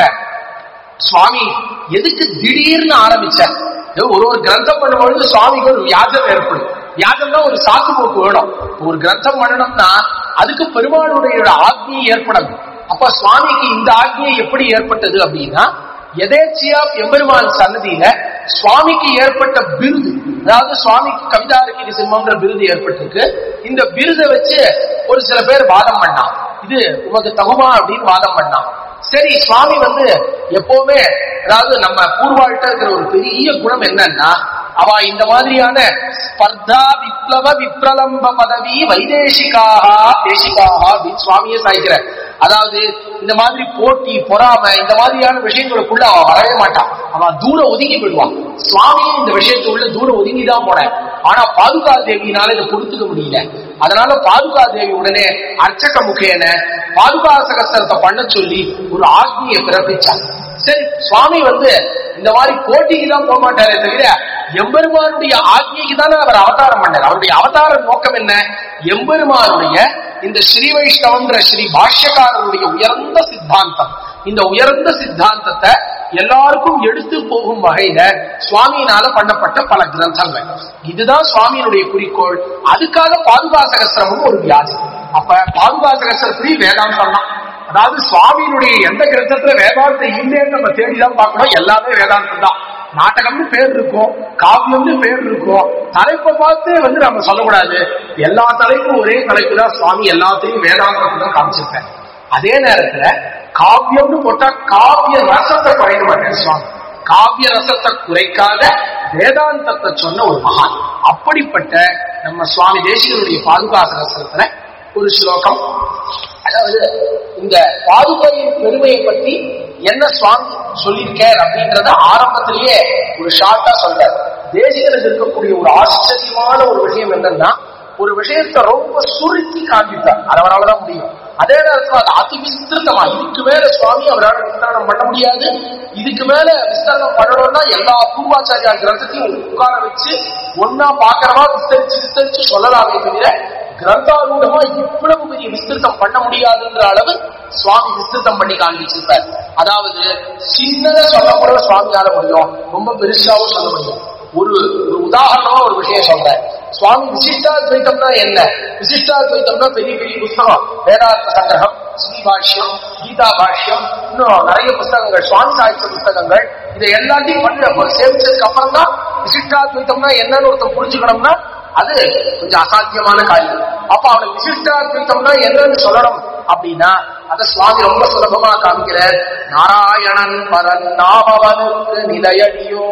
Speaker 1: சுவாமி எதுக்கு திடீர்னு ஆரம்பிச்சார் இது ஒரு ஒரு கிரந்தம் பண்ணும்பொழுது சுவாமிக்கு ஒரு வியாஜம் ஏற்படும் வியாஜம்னா ஒரு சாக்கு போக்கு வேணும் ஒரு கிரந்தம் பண்ணணும்னா அதுக்கு பெருமாளுடைய ஆக்னி ஏற்படணும் அப்ப சுவாமிக்கு இந்த ஆக்னியை எப்படி ஏற்பட்டது அப்படின்னா எதேச்சியா எம்பெருமான் சன்னதியில சுவாமிக்கு ஏற்பட்ட விருது அதாவது சுவாமிக்கு கவிதாருக்கு சிம்மம்ன்ற விருது ஏற்பட்டிருக்கு இந்த விருதை வச்சு ஒரு சில பேர் வாதம் பண்ணான் இது உமக்கு தகுமா அப்படின்னு வாதம் பண்ணான் சரி சுவாமி வந்து எப்பவுமே அதாவது நம்ம பூர்வாழ்கிட்ட இருக்கிற ஒரு பெரிய குணம் என்னன்னா அவ இந்த மாதிரியான ஸ்பர்தா விப்ளவ விப்ரலம்ப பதவி வைதேசிகாக தேசிகாக அப்படின்னு சுவாமியே சாய்க்கிற அதாவது இந்த மாதிரி போட்டி பொறாம இந்த மாதிரியான விஷயங்களுக்குள்ள அவ வரவே மாட்டான் அவன் தூர ஒதுங்கி போயிடுவான் சுவாமியும் இந்த விஷயத்துக்குள்ள தூர ஒதுங்கி தான் போனேன் ஆனா பாதுகா தேவியினால இதை கொடுத்துக்க முடியல அதனால பாதுகா தேவி உடனே அர்ச்சக முகேன பாதுகா சகஸ்திரத்தை பண்ண சொல்லி ஒரு ஆக்னியை பிறப்பிச்சாங்க சரி சுவாமி வந்து இந்த மாதிரி போட்டிக்கு தான் போக மாட்டாரே தவிர எம்பெருமானுடைய ஆக்னிக்கு தானே அவர் அவதாரம் பண்ணார் அவருடைய அவதார நோக்கம் என்ன எம்பெருமானுடைய இந்த ஸ்ரீ வைஷ்ணவன்ற ஸ்ரீ பாஷ்யக்காரருடைய உயர்ந்த சித்தாந்தம் இந்த உயர்ந்த சித்தாந்தத்தை எல்லாருக்கும் எடுத்து போகும் வகையில சுவாமியினால பண்ணப்பட்ட பல கிரந்தங்கள் இதுதான் சுவாமியினுடைய குறிக்கோள் அதுக்காக பாதுகா சகசிரமும் ஒரு வியாஜம் அப்ப பாதுகா சகசிரத்திலையும் வேதாந்தம் தான் அதாவது சுவாமியினுடைய எந்த கிரந்தத்துல வேதாந்தம் இல்லைன்னு நம்ம தேடிதான் பார்க்கணும் எல்லாமே வேதாந்தம் தான் நாடகம்னு பேர் இருக்கும் காவியம்னு பேர் இருக்கும் தலைப்பை பார்த்து வந்து நம்ம சொல்லக்கூடாது எல்லா தலைப்பும் ஒரே தலைப்பு தான் சுவாமி எல்லாத்தையும் வேதாந்தத்தை தான் காமிச்சிருப்பேன் அதே நேரத்துல காவியம்னு போட்டா காவிய ரசத்தை குறைக்க மாட்டேன் சுவாமி காவிய ரசத்தை குறைக்காத வேதாந்தத்தை சொன்ன ஒரு மகான் அப்படிப்பட்ட நம்ம சுவாமி தேசியனுடைய பாதுகா சகசிரத்துல ஒரு ஸ்லோகம் அதாவது இந்த பாதுகையின் பெருமையை பற்றி என்ன சுவாமி சொல்லியிருக்கார் அப்படின்றத ஆரம்பத்திலேயே ஒரு ஷார்ட்டா சொல்றார் தேசிகனுக்கு இருக்கக்கூடிய ஒரு ஆச்சரியமான ஒரு விஷயம் என்னன்னா ஒரு விஷயத்தை ரொம்ப சுருக்கி காண்பித்தார் அது அவரால் முடியும் அதே நேரத்தில் அது அதி விஸ்திருத்தமா இதுக்கு மேல சுவாமி அவரால் விஸ்தாரணம் பண்ண முடியாது இதுக்கு மேல விஸ்தாரணம் பண்ணணும்னா எல்லா பூர்வாச்சாரியா கிரந்தத்தையும் உட்கார வச்சு ஒன்னா பாக்கிறவா விஸ்தரிச்சு விஸ்தரிச்சு சொல்லலாமே தவிர கிரந்தாரூடமா இவ்வளவு பெரிய விஸ்திருத்தம் பண்ண முடியாதுன்ற அளவு சுவாமி விஸ்திருத்தம் பண்ணி காண்பிச்சிருப்பார் அதாவது சின்னதா சொல்லக்கூட சுவாமியால முடியும் ரொம்ப பெருசாவும் சொல்ல முடியும் ஒரு ஒரு உதாரணமா ஒரு விஷயம் சொல்றேன் சுவாமி விசிஷ்டாத்வைத்தம்னா என்ன விசிஷ்டாத்வைத்தம்னா பெரிய பெரிய புஸ்தகம் வேதாந்த சங்கிரகம் ஸ்ரீ பாஷ்யம் கீதா பாஷ்யம் இன்னும் நிறைய புஸ்தகங்கள் சுவாமி சாகித்ய புஸ்தகங்கள் இதை எல்லாத்தையும் பண்ண சேமிச்சதுக்கு அப்புறம் தான் விசிஷ்டாத்வைத்தம்னா என்னன்னு ஒருத்தர் புரிஞ்சுக்கணும்னா அது கொஞ்சம் அசாத்தியமான காரியம் அப்ப அவனை விசிஷ்டாத்வைத்தம்னா என்னன்னு சொல்லணும் அப்படின்னா அத சுவாமி ரொம்ப சுலபமா காமிக்கிறார் நாராயணன் பரன் நாம் அவனுக்கு நிலையடியோ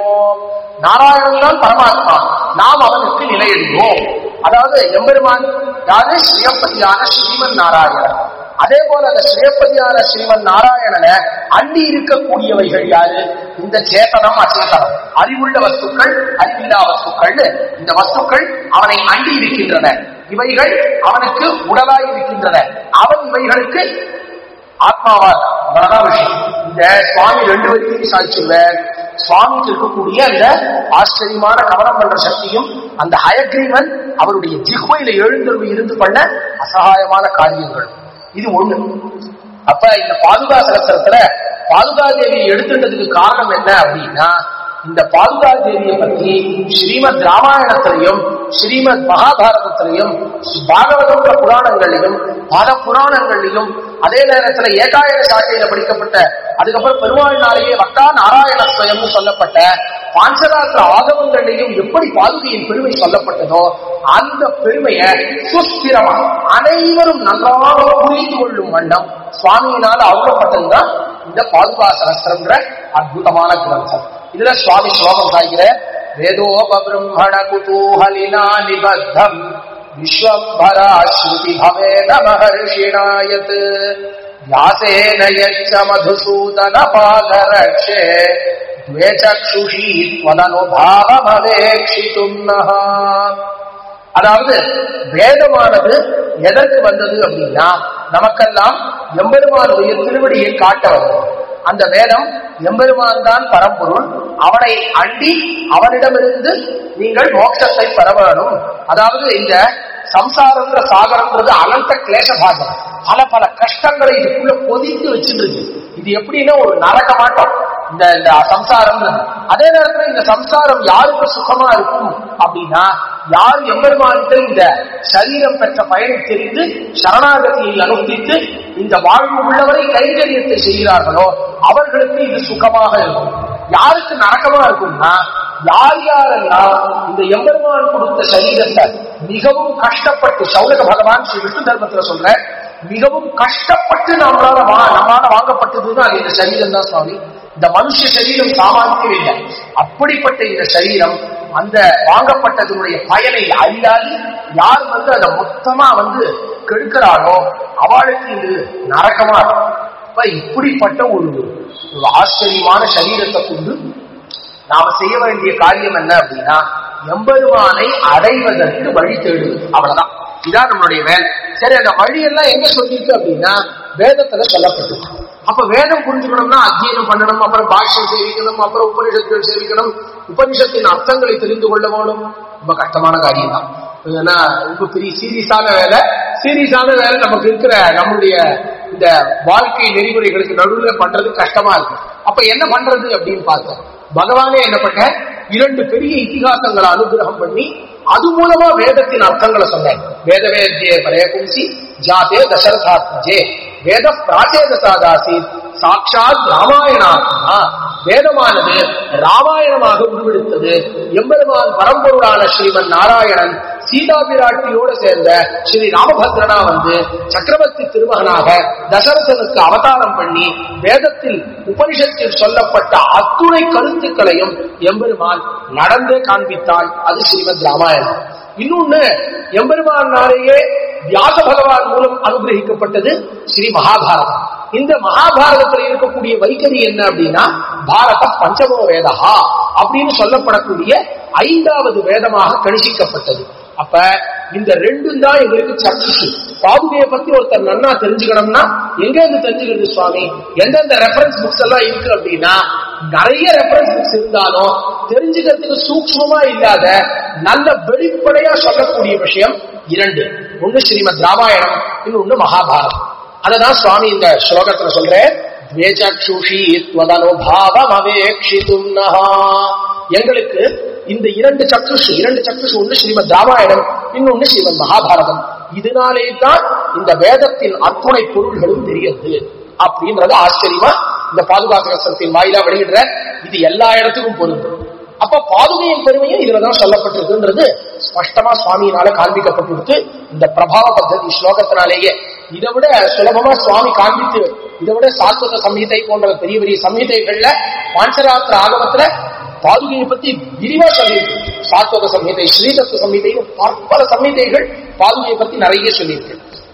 Speaker 1: நாராயணன் தான் பரமாத்மா நாம் அவனுக்கு நிலையடியோம் அதாவது எம்பெருமான் யாரு ஸ்ரீயப்பதியான ஸ்ரீமன் நாராயணன் அதே போல அந்த ஸ்ரீபதியான ஸ்ரீமன் நாராயணனை அண்டி இருக்கக்கூடியவைகள் யாரு இந்த சேத்தனம் அச்சேதனம் அறிவுள்ள வஸ்துக்கள் அறிவில்லா வஸ்துக்கள்னு இந்த வஸ்துக்கள் அவனை அண்டி இருக்கின்றன இவைகள் அவனுக்கு உடலாய் இருக்கின்றன அவன் இவைகளுக்கு ஆத்மாவா இருக்கான். அவ்வளவுதான் விஷயம் இந்த சுவாமி ரெண்டு வரைக்கும் சாதிச்சுள்ளார் சுவாமிக்கு இருக்கக்கூடிய அந்த ஆச்சரியமான கவனம் பண்ற சக்தியும் அந்த ஹயக்ரீவன் அவருடைய ஜிஹ்வையில எழுந்தருள் இருந்து பண்ண அசகாயமான காரியங்கள் இது ஒண்ணு அப்ப இந்த பாதுகா சகசரத்துல பாதுகா தேவியை எடுத்துட்டதுக்கு காரணம் என்ன அப்படின்னா இந்த பாதுகா தேவியை பற்றி ஸ்ரீமத் ராமாயணத்திலையும் ஸ்ரீமத் மகாபாரதத்திலையும் பாகவதன்ற புராணங்களிலும் பல புராணங்களிலும் அதே நேரத்துல ஏகாயன சாட்டையில படிக்கப்பட்ட அதுக்கப்புறம் பெருமாள்னாலேயே வட்டா நாராயண ஸ்வயம்னு சொல்லப்பட்ட பாஞ்சராத்திர ஆகமங்களிலும் எப்படி பாதுகையின் பெருமை சொல்லப்பட்டதோ அந்த பெருமையை சுஸ்திரமா அனைவரும் நன்றாக புரிந்து கொள்ளும் வண்ணம் சுவாமியினால் அருளப்பட்டதுதான் இந்த பாதுகா சகஸ்திரம்ன்ற அற்புதமான கிரந்தம் இதுல சுவாமி ஸ்லோகம் சாய்கிற வேதோபிரம்மண குதூஹலினா நிபத்தம் விஸ்வம்பரா ஸ்ருதி பவேத மகர்ஷிணாயத் व्यासेन यच्च मधुसूदन पादरक्षे द्वे चक्षुषी त्वदनुभावमवेक्षितुम् नः அதாவது வேதமானது எதற்கு வந்தது அப்படின்னா நமக்கெல்லாம் எம்பெருமானுடைய திருவடியை காட்ட வந்தது அந்த வேதம் எம்பெருமான் தான் பரம்பொருள் அவனை அண்டி அவனிடமிருந்து நீங்கள் மோட்சத்தை பெற வேணும் அதாவது இந்த சம்சாரம்ன்ற சாகரம்ன்றது அனந்த கிளேசபாகம் பல பல கஷ்டங்களை இதுக்குள்ள பொதித்து வச்சுருக்கு இது எப்படின்னா ஒரு நரகமாட்டம் இந்த இந்த சம்சாரம் அதே நேரத்துல இந்த சம்சாரம் யாருக்கு சுகமா இருக்கும் அப்படின்னா யார் எம்பெருமான்கிட்ட இந்த சரீரம் பெற்ற பயனை தெரிந்து சரணாகதியை அனுஷ்டித்து இந்த வாழ்வு உள்ளவரை கைங்கரியத்தை செய்கிறார்களோ அவர்களுக்கு இது சுகமாக இருக்கும் யாருக்கு நரகமா இருக்கும்னா யார் யாரெல்லாம் இந்த எம்பெருமான் கொடுத்த சரீரத்தை மிகவும் கஷ்டப்பட்டு சௌனக பகவான் ஸ்ரீ விஷ்ணு தர்மத்துல சொல்ற மிகவும் கஷ்டப்பட்டு நம்மளால வா நம்மளால வாங்கப்பட்டதுதான் அது இந்த சரீரம் தான் சுவாமி இந்த மனுஷ சரீரம் சாமானியம் இல்லை அப்படிப்பட்ட இந்த சரீரம் அந்த வாங்கப்பட்டதனுடைய பயனை அறியாது யார் வந்து அதை மொத்தமா வந்து கெடுக்கிறாளோ அவளுக்கு இது நரகமா இருக்கும் அப்ப இப்படிப்பட்ட ஒரு ஒரு ஆச்சரியமான சரீரத்தை கொண்டு நாம செய்ய வேண்டிய காரியம் என்ன அப்படின்னா எம்பெருமானை அடைவதற்கு வழி தேடுவது அவ்வளவுதான் இதான் நம்மளுடைய வேலை சரி அந்த வழியெல்லாம் எங்க சொல்லியிருக்கு அப்படின்னா வேதத்துல சொல்லப்பட்டிருக்கு அப்ப வேதம் புரிஞ்சுக்கணும்னா அத்தியனம் பண்ணணும் அப்புறம் பாஷ்யம் சேவிக்கணும் அப்புறம் உபனிஷத்துகள் சேவிக்கணும் உபனிஷத்தின் அர்த்தங்களை தெரிந்து கொள்ள வேணும் ரொம்ப கஷ்டமான காரியம் தான் ஏன்னா ரொம்ப பெரிய சீரியஸான வேலை சீரியஸான வேலை நமக்கு இருக்கிற நம்மளுடைய இந்த வாழ்க்கை நெறிமுறைகளுக்கு நடுவில் பண்றது கஷ்டமா இருக்கு அப்ப என்ன பண்றது அப்படின்னு பார்த்தேன் பகவானே என்ன பண்ண இரண்டு பெரிய இத்திகாசங்களை அனுகிரகம் பண்ணி அது மூலமா வேதத்தின் அர்த்தங்களை சொன்னேன் வேத வேத்திய பரேபும்சி ஜாதே தசரதாத்மஜே வேத பிராச்சேதசாதாசி சாட்சாத் ராமாயணாத்மா வேதமானது ராமாயணமாக உருவெடுத்தது எம்பெருமான் பரம்பொருளான ஸ்ரீமன் நாராயணன் சீதா பிராட்டியோட சேர்ந்த ஸ்ரீ ராமபத்ரனா வந்து சக்கரவர்த்தி திருமகனாக தசரதனுக்கு அவதாரம் பண்ணி வேதத்தில் உபனிஷத்தில் சொல்லப்பட்ட அத்துணை கருத்துக்களையும் எம்பெருமான் நடந்தே காண்பித்தான் அது ஸ்ரீமத் ராமாயணம் இன்னொன்னு எம்பெருமானாலேயே வியாச பகவான் மூலம் அனுகிரகிக்கப்பட்டது ஸ்ரீ மகாபாரதம் இந்த மகாபாரதத்தில் இருக்கக்கூடிய வைகரி என்ன அப்படின்னா பாரத பஞ்சமோ வேதா அப்படின்னு சொல்லப்படக்கூடிய ஐந்தாவது வேதமாக கணிசிக்கப்பட்டது அப்ப இந்த ரெண்டும் தான் எங்களுக்கு சர்ச்சை பாதுகையை பத்தி ஒருத்தர் நன்னா தெரிஞ்சுக்கணும்னா எங்க இருந்து தெரிஞ்சுக்கிறது சுவாமி எந்தெந்த ரெஃபரன்ஸ் புக்ஸ் எல்லாம் இருக்கு அப்படின்னா நிறைய ரெஃபரன்ஸ் புக்ஸ் இருந்தாலும் தெரிஞ்சுக்கிறதுக்கு சூக்மமா இல்லாத நல்ல வெளிப்படையா சொல்லக்கூடிய விஷயம் இரண்டு ஒண்ணு ஸ்ரீமத் ராமாயணம் இன்னொன்னு மகாபாரதம் அததான் சுவாமி இந்த ஸ்லோகத்துல சொல்றேன் துவேச்சக்ஷுஷி துவதனுபாவம் அவேக்ஷிதும் நஹா எங்களுக்கு இந்த இரண்டு சக்ஷுஷ் இரண்டு சக்ஷுஷ் ஒன்று ஸ்ரீமத் ராமாயணம் இன்னொன்னு ஸ்ரீமத் மகாபாரதம் இதனாலே தான் இந்த வேதத்தின் அத்துணை பொருள்களும் தெரியுது அப்படின்றது ஆச்சரியமா இந்த பாதுகாசகத்தின் வாயிலா வெளியிடுற இது எல்லா இடத்துக்கும் பொருந்தும் அப்ப பாதுகையின் பெருமையும் இதுலதான் சொல்லப்பட்டிருக்குன்றது ஸ்பஷ்டமா சுவாமியினால காண்பிக்கப்பட்டிருக்கு இந்த பிரபாவ பத்ததி ஸ்லோகத்தினாலேயே இதை விட சுலபமா சுவாமி காண்பித்து இதை விட சாஸ்வத சம்ஹிதை போன்ற பெரிய பெரிய சம்ஹிதைகள்ல பாஞ்சராத்திர ஆகமத்துல பாதுகையை பத்தி விரிவா சொல்லியிருக்கு சாத்வத சம்ஹிதை ஸ்ரீதத்துவ சம்ஹிதைன்னு பற்பல சம்ஹிதைகள் பாதுகையை பத்தி நிறைய சொல்லியிருக்கு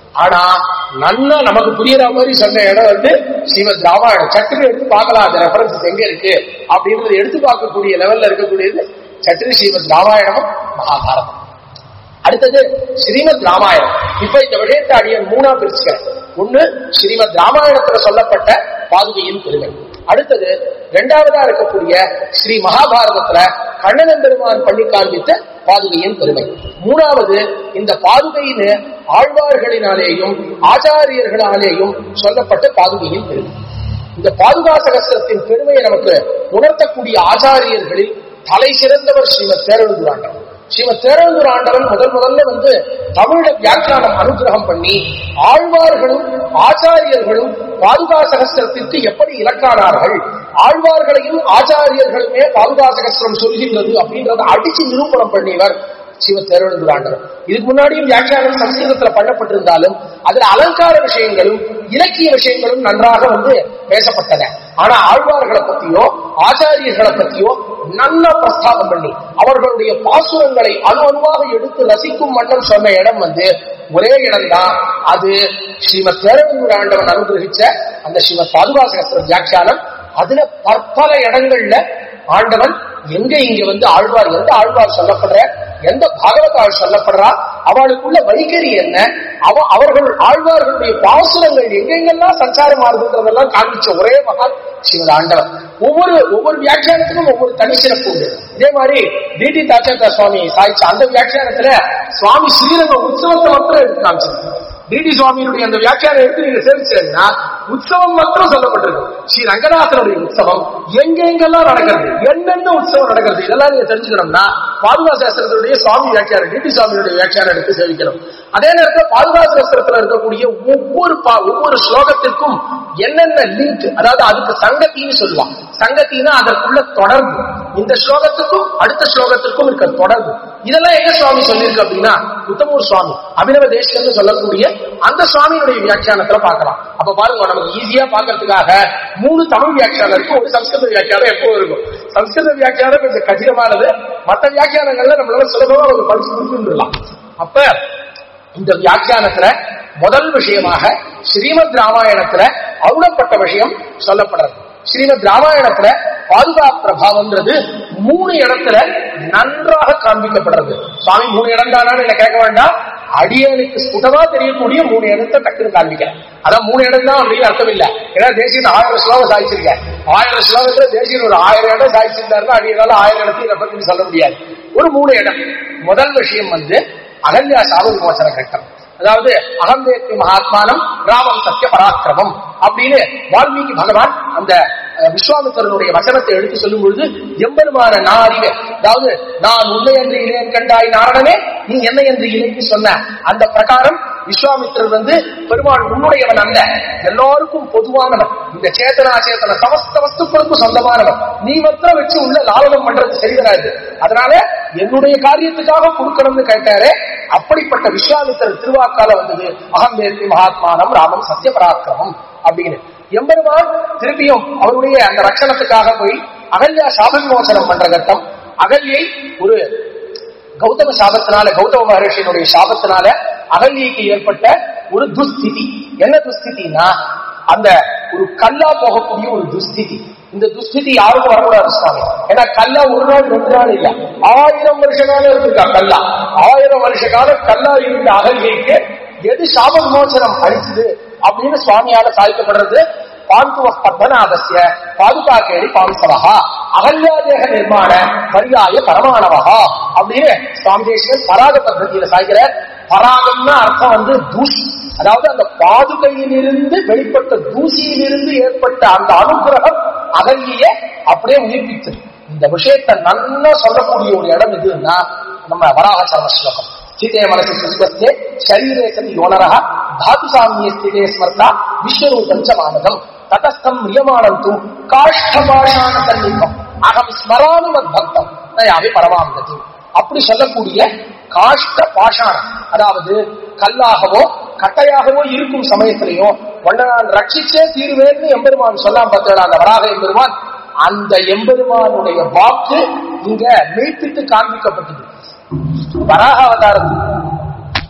Speaker 1: ஆனா நன்னா நமக்கு புரியுற மாதிரி சொன்ன இடம் வந்து ஸ்ரீமத் ராமாயணம் சட்டுன்னு எடுத்து பார்க்கலாம் அந்த ரெஃபரன்ஸ் எங்க இருக்கு அப்படின்றது எடுத்து பார்க்கக்கூடிய லெவல்ல இருக்கக்கூடியது சட்டுன்னு ஸ்ரீமத் ராமாயணமும் மகாபாரதம் அடுத்தது ஸ்ரீமத் ராமாயணம் இப்ப இந்த விஷயத்தை அடியன் மூணா பிரிச்சுக்கிறேன் ஒண்ணு ஸ்ரீமத் ராமாயணத்துல சொல்லப்பட்ட பாதுகையின் பெருமை அடுத்தது இரண்டாவதா இருக்கக்கூடிய ஸ்ரீ மகாபாரதத்துல கண்ணனன் பெருமான் பண்ணி காண்பித்த பாதுகையின் பெருமை மூணாவது இந்த பாதுகையின் ஆழ்வார்களினாலேயும் ஆச்சாரியர்களாலேயும் சொல்லப்பட்ட பாதுகையின் பெருமை இந்த பாதுகா சகசிரத்தின் பெருமையை நமக்கு உணர்த்தக்கூடிய ஆச்சாரியர்களில் தலை சிறந்தவர் ஸ்ரீமத் தேரழுந்துராண்டவர் ஸ்ரீமத் தேரழுந்தூர் ஆண்டவன் முதல் முதல்ல வந்து தமிழ வியாக்கியானம் அனுகிரகம் பண்ணி ஆழ்வார்களும் ஆச்சாரியர்களும் பாதுகா சகசிரத்திற்கு எப்படி இலக்கானார்கள் ஆழ்வார்களையும் ஆச்சாரியர்களுமே பாதுகா சகசிரம் சொல்கின்றது அப்படின்றத அடிச்சு நிரூபணம் பண்ணியவர் சிவ தேரழுந்துராண்டவர் இதுக்கு முன்னாடியும் வியாக்கியானம் சம்ஸ்கிருதத்துல பண்ணப்பட்டிருந்தாலும் அதுல அலங்கார விஷயங்களும் இலக்கிய விஷயங்களும் நன்றாக வந்து பேசப்பட்டன ஆனா ஆழ்வார்களை பத்தியோ ஆச்சாரியர்களை பத்தியோ நல்ல பிரஸ்தாபம் பண்ணி அவர்களுடைய பாசுரங்களை அணு அணுவாக எடுத்து ரசிக்கும் வண்ணம் சொன்ன இடம் வந்து ஒரே இடம்தான் அது ஸ்ரீமத் தேரவந்தூர் ஆண்டவன் அனுகிரகிச்ச அந்த ஸ்ரீமத் பாதுகாசகஸ்திர வியாக்கியானம் அதுல பற்பல இடங்கள்ல ஆண்டவன் எங்க இங்க வந்து ஆழ்வார் எந்த ஆழ்வார் சொல்லப்படுற எந்த பாகவதாள் சொல்லப்படுறா அவளுக்குள்ள வைகரி என்ன அவ அவர்கள் ஆழ்வார்களுடைய பாசுரங்கள் எங்கெங்கெல்லாம் சஞ்சாரம் ஆகுதுன்றதெல்லாம் காண்பிச்ச ஒரே மகான் சிவன் ஆண்டவன் ஒவ்வொரு ஒவ்வொரு வியாக்கியானத்துக்கும் ஒவ்வொரு தனி சிறப்பு உண்டு இதே மாதிரி டிடி தாச்சந்தா சுவாமி சாய்ச்ச அந்த வியாக்கியானத்துல சுவாமி ஸ்ரீரங்க உற்சவத்தை மாத்திரம் எடுத்து காமிச்சிருக்காங்க டிடி சுவாமியினுடைய அந்த வியாக்கியானம் எடுத்து நீங்க சேர்ந்துச்சேன்னா உற்சவம் மாத்திரம் சொல்லப்பட்டிருக்கு ஸ்ரீ ரங்கநாதனுடைய உற்சவம் எங்கெங்கெல்லாம் நடக்கிறது என்னென்ன உற்சவம் நடக்கிறது இதெல்லாம் நீங்க தெரிஞ்சுக்கணும்னா பாதுகா சாஸ்திரத்தினுடைய சுவாமி வியாக்கியானம் டிடி சுவாமியுடைய வியாக்கியானம் எடுத்து சேவிக்கணும் அதே நேரத்தில் பாதுகா சாஸ்திரத்துல இருக்கக்கூடிய ஒவ்வொரு பா- ஒவ்வொரு ஸ்லோகத்திற்கும் என்னென்ன லிங்க் அதாவது அதுக்கு சங்கத்தின்னு சொல்லுவான் சங்கத்தின்னா அதற்குள்ள தொடர்பு இந்த ஸ்லோகத்துக்கும் அடுத்த ஸ்லோகத்திற்கும் இருக்க தொடர்பு இதெல்லாம் எங்க சுவாமி சொல்லியிருக்கு அப்படின்னா உத்தமூர் சுவாமி அபினவ தேசிகன்னு சொல்லக்கூடிய அந்த சுவாமியுடைய வியாக்கியானத்துல பார்க்கலாம் அப்ப பாருங்க நமக்கு ஈஸியா பார்க்கறதுக்காக மூணு தமிழ் வியாக்கியானம் இருக்கு ஒரு சம்ஸ்கிருத வியாக்கியானம் எப்போ இருக்கும் சம்ஸ்கிருத வியாக்கியானம் கொஞ்சம் கடினமானது மற்ற வியாக்கியானங்கள்ல நம்மளால சுலபமா அவங்க படிச்சு புரிஞ்சுடலாம் அப்ப இந்த வியாக்கியானத்துல முதல் விஷயமாக ஸ்ரீமத் ராமாயணத்துல அருளப்பட்ட விஷயம் சொல்லப்படுறது ஸ்ரீமத் ராமாயணத்துல பாதுகா பிரபாவம்ன்றது மூணு இடத்துல நன்றாக காண்பிக்கப்படுறது சுவாமி மூணு இடம் தானு என்ன கேட்க வேண்டாம் அடியனுக்கு ஸ்புடமா தெரியக்கூடிய மூணு இடத்தை டக்குன்னு காண்பிக்கிறேன் அதான் மூணு இடம் தான் அப்படின்னு அர்த்தம் இல்ல ஏன்னா தேசியன் ஆயிரம் ஸ்லோகம் சாதிச்சிருக்கேன் ஆயிரம் ஸ்லோகத்துல தேசியன் ஒரு ஆயிரம் இடம் சாதிச்சிருந்தாருன்னா அடியனால ஆயிரம் இடத்தையும் இதை பத்தி சொல்ல முடியாது ஒரு மூணு இடம் முதல் விஷயம் வந்து அகல்யா சாப விமோசன கட்டம் அதாவது அகம்பேத்தி மகாத்மானம் ராமம் சத்திய பராக்கிரமம் அப்படின்னு வால்மீகி பகவான் அந்த அஹ், விஸ்வாமித்திரனுடைய வசனத்தை எடுத்து சொல்லும் பொழுது எம்பெருமான நான் அறிவேன் அதாவது நான் உன்னை என்று இளையன் கண்டாய் நாரணனே நீ என்னை என்று இணைக்கு சொன்ன அந்த பிரகாரம் விஸ்வாமித்திரர் வந்து பெருமாள் உன்னுடையவன் அல்ல எல்லாருக்கும் பொதுவானவன் இந்த சேத்தனா சேத்தன சமஸ்த வஸ்துக்களுக்கும் சொந்தமானவன் நீ மாத்திரம் வச்சு உள்ள லாலனம் பண்றது சரி வராது அதனால என்னுடைய காரியத்துக்காக கொடுக்கணும்னு கேட்டாரே அப்படிப்பட்ட விஸ்வாமித்திரர் திருவாக்கால வந்தது அகம்பேத்தி மகாத்மானம் ராமம் சத்திய பராக்கிரமம் அப்படின்னு எம்பெருமான் திருப்பியும் அவருடைய அந்த ரட்சணத்துக்காக போய் அகல்யா சாப விமோசனம் பண்ற கட்டம் அகல்யை ஒரு கௌதம சாபத்தினால கௌதம மகர்ஷியினுடைய சாபத்தினால அகல்யைக்கு ஏற்பட்ட ஒரு துஸ்திதி என்ன துஸ்திதினா அந்த ஒரு கல்லா போகக்கூடிய ஒரு துஸ்திதி இந்த துஸ்திதி யாருக்கும் வரக்கூடாது சுவாமி ஏன்னா கல்லா ஒரு நாள் ரெண்டு நாள் இல்ல ஆயிரம் வருஷ காலம் இருந்திருக்கா கல்லா ஆயிரம் வருஷ காலம் கல்லா இருந்த அகல்யைக்கு எது சாப விமோசனம் அழிச்சது அப்படின்னு சுவாமியால சாதிக்கப்படுறது பாந்துவ பத்மநாதஸ்ய பாதுகாக்கேரி பாம்சவகா அகல்யாதேக நிர்மாண பரியாய பரமாணவகா அப்படின்னு சுவாமி தேசிகன் பராக பద్ధதியில சாய்க்கிற பராகம்னா அர்த்தம் வந்து தூசி அதாவது அந்த பாதுகையிலிருந்து வெளிப்பட்ட தூசியிலிருந்து ஏற்பட்ட அந்த அனுகிரகம் அகல்ய அப்படியே உயிர்ப்பித்தது இந்த விஷயத்தை நல்லா சொல்லக்கூடிய ஒரு இடம் எதுன்னா நம்ம வராகசர்ம ஸ்லோகம் चिते मनसि सुस्वस्थे शरीरे सति योनरः धातुसाम्ये स्थिते स्मर्ता विश्वरूपं च मानदम् ततस्थं म्रियमाणं तु काष्ठपाषाणसन्निभम् அகம் ஸ்மராமி மத்பக்தம் நயாமி பரமாம் கதி அப்படி சொல்லக்கூடிய காஷ்ட பாஷாணம் அதாவது கல்லாகவோ கட்டையாகவோ இருக்கும் சமயத்திலையும் உன்னை நான் ரட்சிச்சே தீருவேன்னு எம்பெருமான் சொல்லாம பார்த்தேன் அந்த வராக எம்பெருமான் அந்த எம்பெருமானுடைய வாக்கு இங்க மெய்ப்பித்து காண்பிக்கப்பட்டது வராக அவதாரம்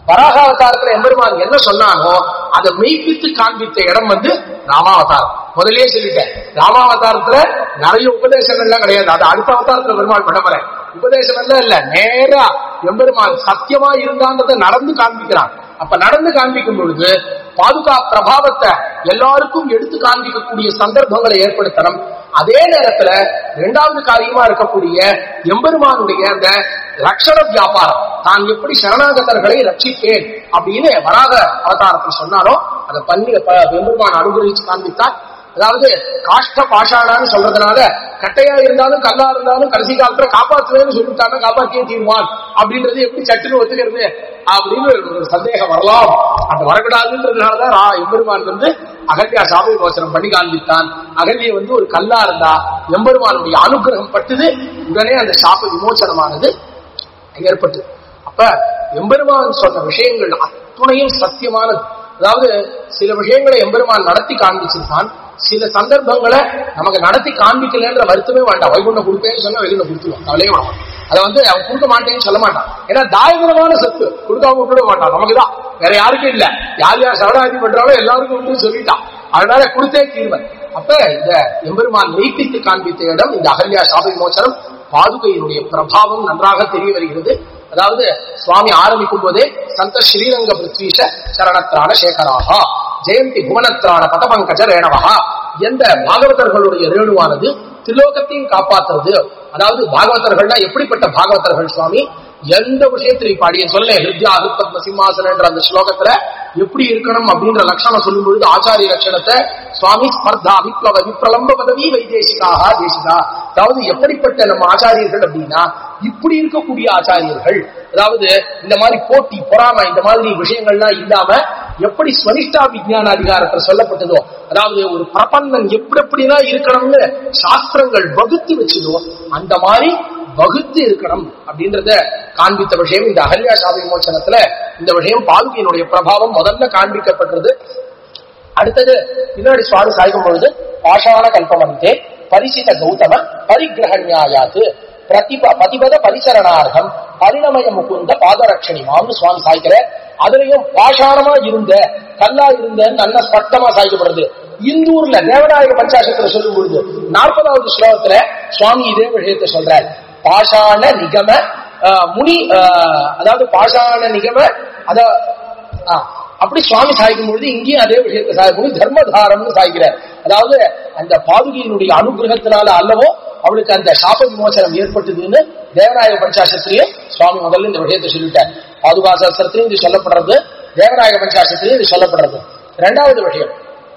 Speaker 1: வராக அவதாரத்துல எம்பெருமான் என்ன சொன்னானோ அதை மெய்ப்பித்து காண்பித்த இடம் வந்து ராமாவதாரம் முதல்லயே சொல்லிட்டேன் ராமாவதாரத்துல நிறைய உபதேசங்கள்லாம் கிடையாது அது அடுத்த அவதாரத்துல பெருமாள் பண்ண போறேன் உபதேசம் எல்லாம் இல்ல நேரா எம்பெருமான் சத்தியமா இருந்தான்றத நடந்து காண்பிக்கிறான் அப்ப நடந்து காண்பிக்கும் பொழுது பாதுகா பிரபாவத்தை எல்லாருக்கும் எடுத்து காண்பிக்கக்கூடிய சந்தர்ப்பங்களை ஏற்படுத்தணும் அதே நேரத்துல இரண்டாவது காரியமா இருக்கக்கூடிய எம்பெருமானுடைய அந்த ரக்ஷண வியாபாரம் தான் எப்படி சரணாகதர்களை ரட்சிப்பேன் அப்படின்னு வராக அவதாரத்தில் சொன்னாரோ அதை பண்ணி ப- எம்பெருமான் அனுகிரகிச்சு காண்பித்தார் அதாவது காஷ்ட பாஷாணான்னு சொல்றதுனால கட்டையா இருந்தாலும் கல்லா இருந்தாலும் கடைசி காலத்துல காப்பாத்துவேன்னு சொல்லிட்டாங்க காப்பாத்தியே தீர்வான் அப்படின்றது எப்படி சட்டுன்னு ஒத்துக்கிறது அப்படின்னு ஒரு சந்தேகம் வரலாம் அது வரக்கூடாதுன்றதுனாலதான் ரா எம்பெருமான் வந்து அகல்யா சாமி மோசனம் பண்ணி காண்பித்தான் அகல்யை வந்து ஒரு கல்லா இருந்தா எம்பெருமானுடைய அனுகிரகம் பட்டுது உடனே அந்த சாப விமோசனமானது ஏற்பட்டு அப்ப எம்பெருமான் சொன்ன விஷயங்கள் அத்துணையும் சத்தியமானது அதாவது சில விஷயங்களை எம்பெருமான் நடத்தி காண்பிச்சிருக்கான் சில சந்தர்ப்பங்களை நமக்கு நடத்தி காண்பிக்கலன்ற வருத்தமே வேண்டாம் வைகுண்டம் கொடுப்பேன்னு சொன்னா வைகுண்டம் கொடுத்துருவான் கவலையே வேண்டாம் அதை வந்து அவன் கொடுக்க மாட்டேன்னு சொல்ல மாட்டான் ஏன்னா தாயகரமான சொத்து கொடுக்காம விட்டுட மாட்டான் நமக்கு தான் வேற யாருக்கும் இல்ல யார் யார் சரணாகதி பண்றாலும் எல்லாருக்கும் உண்டு சொல்லிட்டான் அதனால கொடுத்தே தீர்வன் அப்ப இந்த எம்பெருமான் மெய்ப்பித்து காண்பித்த இடம் இந்த அகல்யா சாபை மோசனம் பாதுகையினுடைய பிரபாவம் நன்றாக தெரிய வருகிறது அதாவது சுவாமி ஆரம்பிக்கும் போதே சந்த ஸ்ரீரங்க பிருத்வீஷ சரணத்ரான சேகராகா ஜெயந்தி புவனத்ரான பதபங்கஜ ரேணவகா எந்த பாகவதர்களுடைய ரேணுவானது திலோகத்தையும் காப்பாத்துறது அதாவது பாகவதர்கள்னா எப்படிப்பட்ட பாகவதர்கள் சுவாமி எந்த விஷயத்திலையும் பாடிய சொல்ல ஹிருத்யா ஹிருத்பத்ம சிம்மாசனன்ற அந்த ஸ்லோகத்துல எப்படி இருக்கணும் அப்படின்ற லட்சணம் சொல்லும் பொழுது ஆச்சாரிய லட்சணத்தை சுவாமி ஸ்பர்தா விப்ளவ விப்ரலம்ப பதவி வைதேசிகாக தேசிகா அதாவது எப்படிப்பட்ட நம்ம ஆச்சாரியர்கள் அப்படின்னா இப்படி இருக்கக்கூடிய ஆச்சாரியர்கள் அதாவது இந்த மாதிரி போட்டி பொறாமை இந்த மாதிரி விஷயங்கள்லாம் இல்லாம எப்படி ஸ்வனிஷ்டா விஜயான அதிகாரத்தில் சொல்லப்பட்டதோ அதாவது ஒரு பிரபந்தன் எப்படி எப்படிலாம் இருக்கணும்னு சாஸ்திரங்கள் வகுத்து வச்சதோ அந்த மாதிரி வகுத்து இருக்கணும் அப்படின்றத காண்பித்த விஷயம் இந்த அகல்யா சாதி விமோசனத்துல இந்த விஷயம் பால்கியினுடைய பிரபாவம் முதல்ல காண்பிக்கப்பட்டது அடுத்தது பின்னாடி சுவாமி சாய்க்கும் பொழுது பாஷாண கல்பமந்தே பரிசித கௌதம பரிகிரகண்யாயாது பிரதிப பதிபத பரிசரணார்த்தம் பரிணமய முகுந்த பாதரட்சணிமாம்னு சுவாமி சாய்க்கிற அதுலயும் பாஷாணமா இருந்த கல்லா இருந்த நல்ல ஸ்பஷ்டமா சாய்க்கப்படுறது இந்தூர்ல தேவநாயக பஞ்சாசத்துல சொல்லும் பொழுது நாற்பதாவது ஸ்லோகத்துல சுவாமி இதே விஷயத்தை சொல்றார் பாஷாண நிகம ஆஹ், முனி ஆஹ், அதாவது பாஷாண நிகம அத ஆ, அப்படி சுவாமி சாய்க்கும் பொழுது இங்கேயும் அதே விஷயத்தை சாய்க்கும் தர்மதாரம்னு சாய்க்கிறார் அதாவது அந்த பாதுகையினுடைய அனுகிரகத்தினால அல்லவோ அவளுக்கு அந்த சாப விமோசனம் ஏற்பட்டதுன்னு தேவநாயக பஞ்சாசத்திலேயே சுவாமி முதல்ல இந்த விஷயத்தை சொல்லிட்டார் பாதுகா சாஸ்திரத்திலையும் இது சொல்லப்படுறது தேவநாயக பஞ்சாசத்திலையும் இது சொல்லப்படுறது இரண்டாவது விஷயம்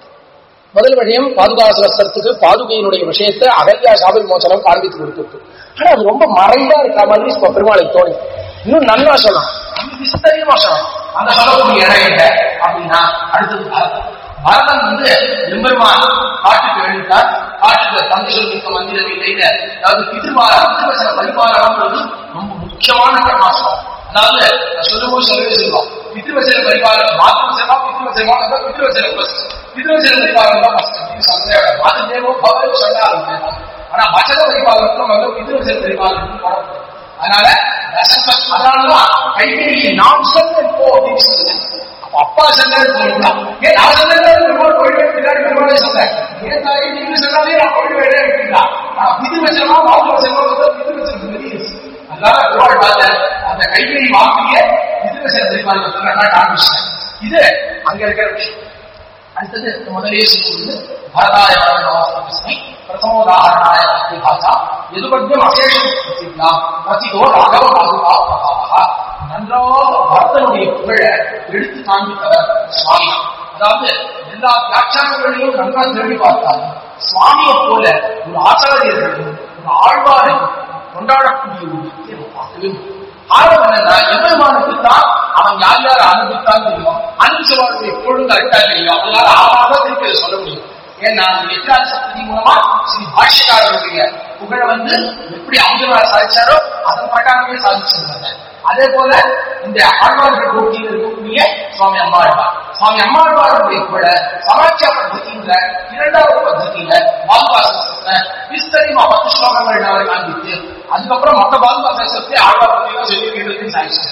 Speaker 1: முதல் விஷயம் பாதுகா சாஸ்திரத்துக்கு பாதுகையினுடைய விஷயத்தை அகல்யா சாப விமோசனம் காண்பித்து கொடுத்துருக்கு ஆனா அது ரொம்ப மறைவா இருக்கிற மாதிரி இப்ப பெருமாளுக்கு தோணி இன்னும் நல்லா சொல்லலாம் இன்னும் விஸ்தரியமா சொல்லலாம் அந்த சொல்லக்கூடிய இடம் என்ன அப்படின்னா அடுத்தது பரதன் பரதன் வந்து எம்பெருமான் காட்டுக்கு எழுந்தார் காட்டுக்கு தந்தை சொல்லிக்க மந்திரம் இல்லைன்னு அதாவது பிதிர்வார பிதிர்வசன பரிபாலனம்ன்றது ரொம்ப முக்கியமான கர்மாசனம் அதாவது நான் சொல்லும்போது சொல்லவே சொல்லுவோம் பிதிர்வசன பரிபாலனம் மாத்திரவசனமா பிதிர்வசனமா அதான் பிதிர்வசன ஃபர்ஸ்ட் பிதிர்வசன பரிபாலனம் தான் ஃபர்ஸ்ட் இது சந்தேகம் மாத்திரமோ பவரோ சொன்னாலும் ஆனா வச்சன பரிபாலனத்துல முதல்ல பிதிர்வசன பரிபாலனம் போடணும் அதனால ரசம்பத் அதனாலதான் கைகேயை நான் சொன்ன போ அப்படின்னு சொல்லுங்க அப்ப அப்பா சொன்னது சொல்லுங்களா ஏன் நான் சொன்னது பெருமாள் போயிட்டு பின்னாடி பெருமாளே சொன்னேன் ஏன் தாய் நீங்க சொன்னாலே நான் போயிட்டு வேலை இருக்கீங்களா ஆனா விதி வச்சமா வாக்கு வச்சமா விதி வச்சது பெரிய அதனால பெருமாள் பார்த்த அந்த கைகேயை வாங்கிய விதி வச்ச தெரியுமா நான் காமிச்சேன் இது அங்க இருக்கிற விஷயம் அடுத்தது முதலே சொல்லுவது பரதாய பரமஸ்மை பிரசமோதாரணாய பாஷா எதுபத்தியம் அசேஷம் பிரசித்தா பிரசிதோ ராகவ பாதுகா பிரபாவா நன்றாக பரதனுடைய புகழ எடுத்து காண்பித்தவர் சுவாமி அதாவது எல்லா வியாக்கியானங்களையும் நன்றாக தேடி பார்த்தாலும் சுவாமியை போல ஒரு ஆச்சாரியர்களும் ஒரு ஆழ்வாரும் கொண்டாடக்கூடிய ஒரு வித்தியை நம்ம பார்க்கவே முடியும் ஆர்வம் என்னன்னா எம்பெருமானுக்கு தான் அவன் யார் யார் அனுபவித்தான் தெரியும் அனுபவிச்சவர்கள் எப்பொழுதும் கரெக்டா தெரியும் அதனால ஆறாக திருப்பி அதை சொல்ல முடியும் ஏன்னா எட்டாவது சக்தி மூலமா ஸ்ரீ பாஷ்யக்காரருடைய புகழ வந்து எப்படி அமுதனார் சாதிச்சாரோ அதன் பிரகாரமே சாதிச்சிருந்தாங்க அதே போல இந்த ஆழ்வார்கள் போட்டியில் இருக்கக்கூடிய சுவாமி அம்மாழ்வார் சுவாமி அம்மாழ்வாருடைய புகழ சமாச்சார பத்திங்கிற இரண்டாவது பத்தியில பாதுகாசத்தை விஸ்தரிமா பத்து ஸ்லோகங்கள் அவரை காண்பித்து அதுக்கப்புறம் மொத்த பாதுகாசத்தை ஆழ்வார் பத்தியும் சொல்லி சாதிச்சார்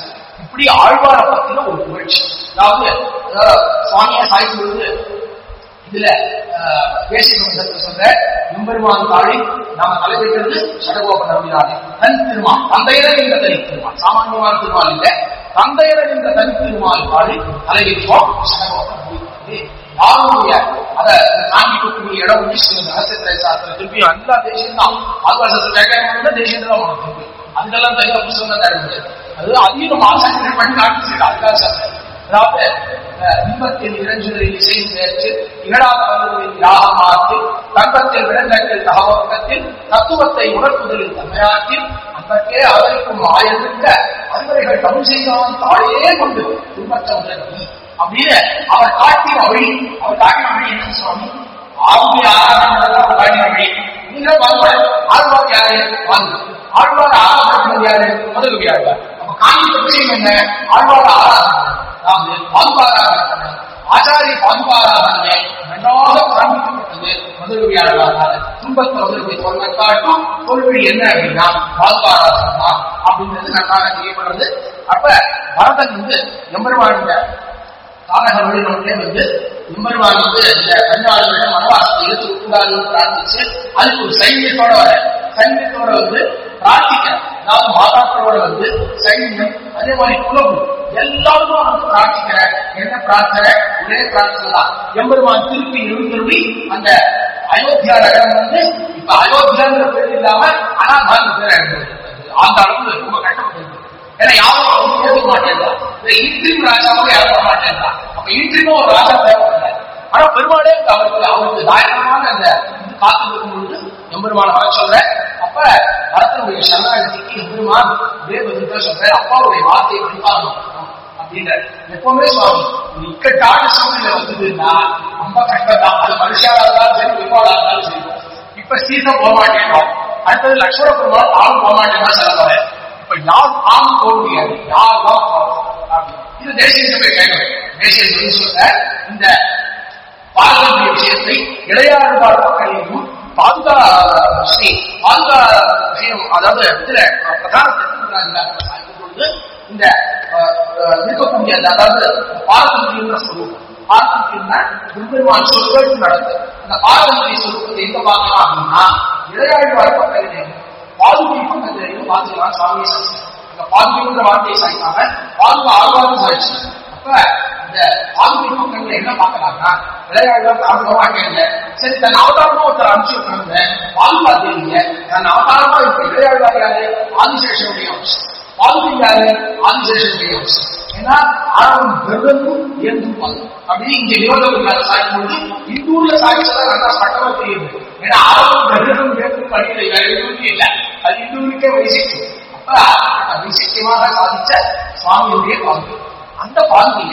Speaker 1: இப்படி ஆழ்வாரை பத்தின ஒரு புகழ்ச்சி அதாவது அதாவது சுவாமியா சாய்க்கும் பொழுது இதுல பேசிய வந்தத்தை சொல்ற எம்பெருமான் தாழி நாம தலைவிட்டது சடகோப நம்பினாரே தன் திருமால் தந்தையரன் என்ற தனி திருமால் சாமானியமான திருமால் இல்ல தந்தையரன் என்ற தனி திருமால் தாழி தலைவிட்டோம் சடகோப நம்பினாரே யாருடைய அதை காண்பிக்கக்கூடிய இடம் வந்து ரகசியத்திரை சாஸ்திரம் திருப்பி எல்லா தேசியம் தான் ஆதிவாசத்தில் வியாக்கியானம் தேசியத்துல உனக்கு திருப்பி அதுக்கெல்லாம் தனியாக புத்தகம் தர முடியாது அது அதையும் நம்ம ஆசாரியர்கள் பண்ணி காட்டி செய்யலாம் அதுக்காக சார் அதாவது இன்பத்தில் இறஞ்சுதலில் இசையும் சேர்த்து இகழாத வல்லுவரின் யாகமாத்தில் தங்கத்தில் விலங்கத்தில் தகவக்கத்தில் தத்துவத்தை உணர்த்துதலில் தன்மையாற்றில் அந்தக்கே அவருக்கும் ஆயிருந்த அறிவுரைகள் தமிழ் செய்தவன் தாழையே கொண்டு துன்பத்த உதவி அப்படின்னு அவர் காட்டின வழி அவர் காட்டின வழி என்ன சுவாமி ஆளுமை ஆராதனை அவர் காட்டின வழி நீங்க வாங்க ஆழ்வார் யாரு வாங்க ஆழ்வார் ஆராதனை யாரு முதல் ஆழ்வார் அப்ப காணித்த விஷயம் என்ன ஆழ்வார் ஆராதனை அதாவது பாதுகாராதனை ஆச்சாரிய பாதுகாராதனை நன்றாக காண்பிக்கப்பட்டது முதல்வியாளர்களால் துன்பத்தை முதல்வி சொன்ன காட்டும் தோல்வி என்ன அப்படின்னா பாதுகாராதனை தான் அப்படின்றது நன்றாக செய்யப்படுறது அப்ப பரதன் வந்து எம்பெருமானுடைய காலகவழிகளே வந்து எம்பெருமான் வந்து இந்த பதினாலு வனவாசத்தை எடுத்துக்கூடாதுன்னு பிரார்த்திச்சு அதுக்கு ஒரு சைன்யத்தோட வர சைன்யத்தோட வந்து பிரார்த்திக்கிறேன் அதாவது மாதாக்களோட வந்து சைன்யம் அதே மாதிரி குலவு எல்லாரும் வந்து பிரார்த்திக்கிறேன் என்ன பிரார்த்தனை ஒரே பிரார்த்தனை தான் எம்பெருமான் திருப்பி எழுந்தருளி அந்த அயோத்தியா நகரம் வந்து இப்ப அயோத்தியாங்கிற பேர் இல்லாம அனாதான் பேர் அந்த அளவுக்கு ரொம்ப கஷ்டப்பட்டு ஏன்னா யாரும் வந்து ஏற்றுக்க மாட்டேங்கிறா இந்த இன்றிம் ராஜாவும் யாரும் வர மாட்டேங்கிறா அப்ப இன்றிமும் ஒரு ராஜா தேவைப்படுறாரு ஆனா பெருமாளே அவருக்கு அவருக்கு தாயகமான அந்த இது காத்து இருக்கும் பொழுது எம்பெருமான வர சொல்ற அப்ப பரத்தனுடைய சரணாகதிக்கு எம்பெருமான் தேவதூதர் சொல்ற அப்பாவுடைய வார்த்தையை படிப்பாகணும் அப்படின்ற எப்பவுமே சுவாமி இக்கட்டான சூழ்நிலை வந்ததுன்னா ரொம்ப கஷ்டம் தான் அது மனுஷாலா இருந்தாலும் சரி பெருமாளா இருந்தாலும் சரி இப்ப சீதம் போக மாட்டேங்கிறோம் அடுத்தது லட்சுமண பெருமாள் ஆளும் போக மாட்டேன்னா சொல்ல இப்ப யார் ஆண் போக முடியாது யார் தான் போகணும் இது தேசிய போய் கேட்கணும் தேசிய சொல்ல இந்த பாரம்பரிய விஷயத்தை இளையாழ்வார் மக்களையும் பாதுகா ஸ்ரீ பாதுகா விஷயம் அதாவது இதுல பிரதான பொழுது இந்த இருக்கக்கூடிய அதாவது பாரம்பரிய சொல்லுவோம் பாரம்பரியம்னா பெருமான் சொல்வது நடக்குது அந்த பாரம்பரிய சொல்லுவதை எங்க பார்க்கலாம் அப்படின்னா இளையாழ்வார் மக்களிடையும் பாதுகை பக்கத்திலையும் பார்த்துக்கலாம் சுவாமி சாஸ்திரம் அந்த பாதுகைன்ற வார்த்தையை சாய்க்காம பாதுகா ஆழ்வாரும் சாய்ச்சி அப்ப இந்த பாதுகை பக்கத்துல என்ன பார்க்கலாம்னா விளையாடுவார் ஆர்வமா கேட்கல சரி தன் அவதாரமா ஒருத்தர் அனுப்பிச்சு பாதுகா தேவிய தன் அவதாரமா இப்ப விளையாடுவார் யாரு ஆதிசேஷனுடைய அம்சம் பாதுகை யாரு ஆதிசேஷனுடைய அம்சம் ஏன்னா ஆரம்பம் பெருதும் இயங்கும் பாது அப்படி இங்க விரோதம் சாய்க்கும்போது இந்தூர்ல சாய்ச்சதா நல்லா சட்டமா தெரியுது ஏன்னா ஆரம்பம் பெருதும் இயங்கும் படிக்கல வேற எதுவுமே இல்லை அது இந்தூருக்கே வைசிக்கும் அப்ப வைசிக்கியமாக சாதிச்ச சுவாமியுடைய பாதுகை அந்த பாதுகைய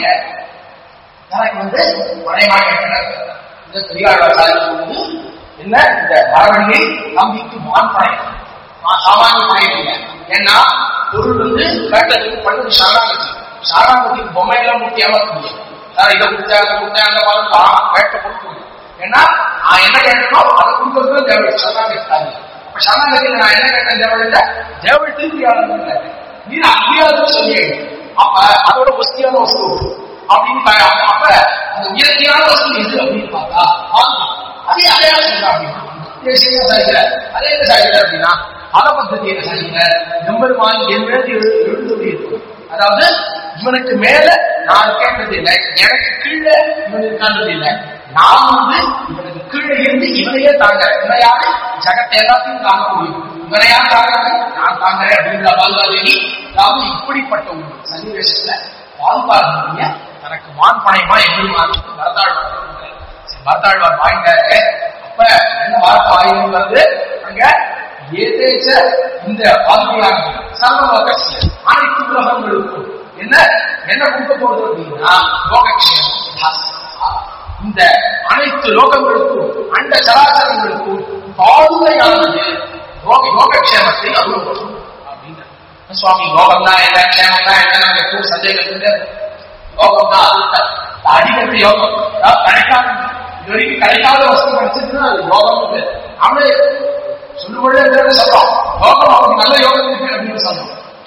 Speaker 1: எனக்கு வந்து பழையமாக இந்த பெரியாழ்வார் சாதிக்கும் என்ன இந்த மரபணியை நம்பிக்கை மான் பழையம் சாமானிய பழையம் இல்லை ஏன்னா பொருள் வந்து கேட்டதுக்கு பண்ணது சரணாகதி சரணாகதிக்கு பொம்மையெல்லாம் முட்டி ஏமாத்த முடியும் சார் இதை கொடுத்தா அதை கொடுத்தா அந்த மாதிரி கேட்ட பொருள் ஏன்னா நான் என்ன கேட்டனோ அதை கொடுக்கறது தேவை சரணாகதி அப்ப சரணாகதியில் நான் என்ன கேட்டேன் தேவையில்லை தேவை திருப்பி ஆளுங்க நீ அங்கேயாவது சொல்லிடு அப்ப அதோட வசதியான வசூ அப்படின்னு அப்ப அந்த இயற்கையான வசூல் எது அப்படின்னு பார்த்தா அதே அடையாளம் சொல்ல அப்படின்னா தேசிய சாய்கிற அதே என்ன சாய்கிற அப்படின்னா பல பద్ధதியில சாய்கிற எம்பெருமான் என் மேல் எழுந்து இருக்கும் அதாவது இவனுக்கு மேல நான் கேட்டது இல்லை எனக்கு கீழே இவன் இருக்கான்றது இல்லை நான் வந்து இவனுக்கு கீழே இருந்து இவனையே தாங்க இவனையாக ஜகத்தை எல்லாத்தையும் தாங்க முடியும் இவனையா தாங்க நான் தாங்குறேன் அப்படின்ற பாதுகாதேவி அதாவது இப்படிப்பட்ட ஒரு சன்னிவேசத்துல பாதுகாதேவிய தனக்கு மான் பணையமா எம்பெருமானுக்கு வரதாழ்வார் வரதாழ்வார் வாங்கிட்டாரு அப்ப என்ன வார்த்தை வாங்கிருந்தது அங்க ஏதேச்ச இந்த பாதுகையானது சர்வலோகசிய அனைத்து உலகங்களுக்கும் என்ன என்ன கொடுக்க போகுது அப்படின்னா லோகக்ஷேமம் இந்த அனைத்து லோகங்களுக்கும் அண்ட சராசரங்களுக்கும் பாதுகையானது லோக யோகக்ஷேமத்தை அருள்படும் அப்படின்னு சுவாமி யோகம் தான் என்ன க்ஷேமம் தான் என்ன நாங்க எப்போ சந்தேகம் இல்லை யோகம் தான் அது அடிக்கடி யோகம் அதாவது கிடைக்காத இது வரைக்கும் கிடைக்காத வசதி கிடைச்சதுன்னா அது யோகம் அவனே சொல்லுபடியே சொல்றோம் யோகம் அவனுக்கு நல்ல யோகம் இருக்கு அப்படின்னு சொல்றோம்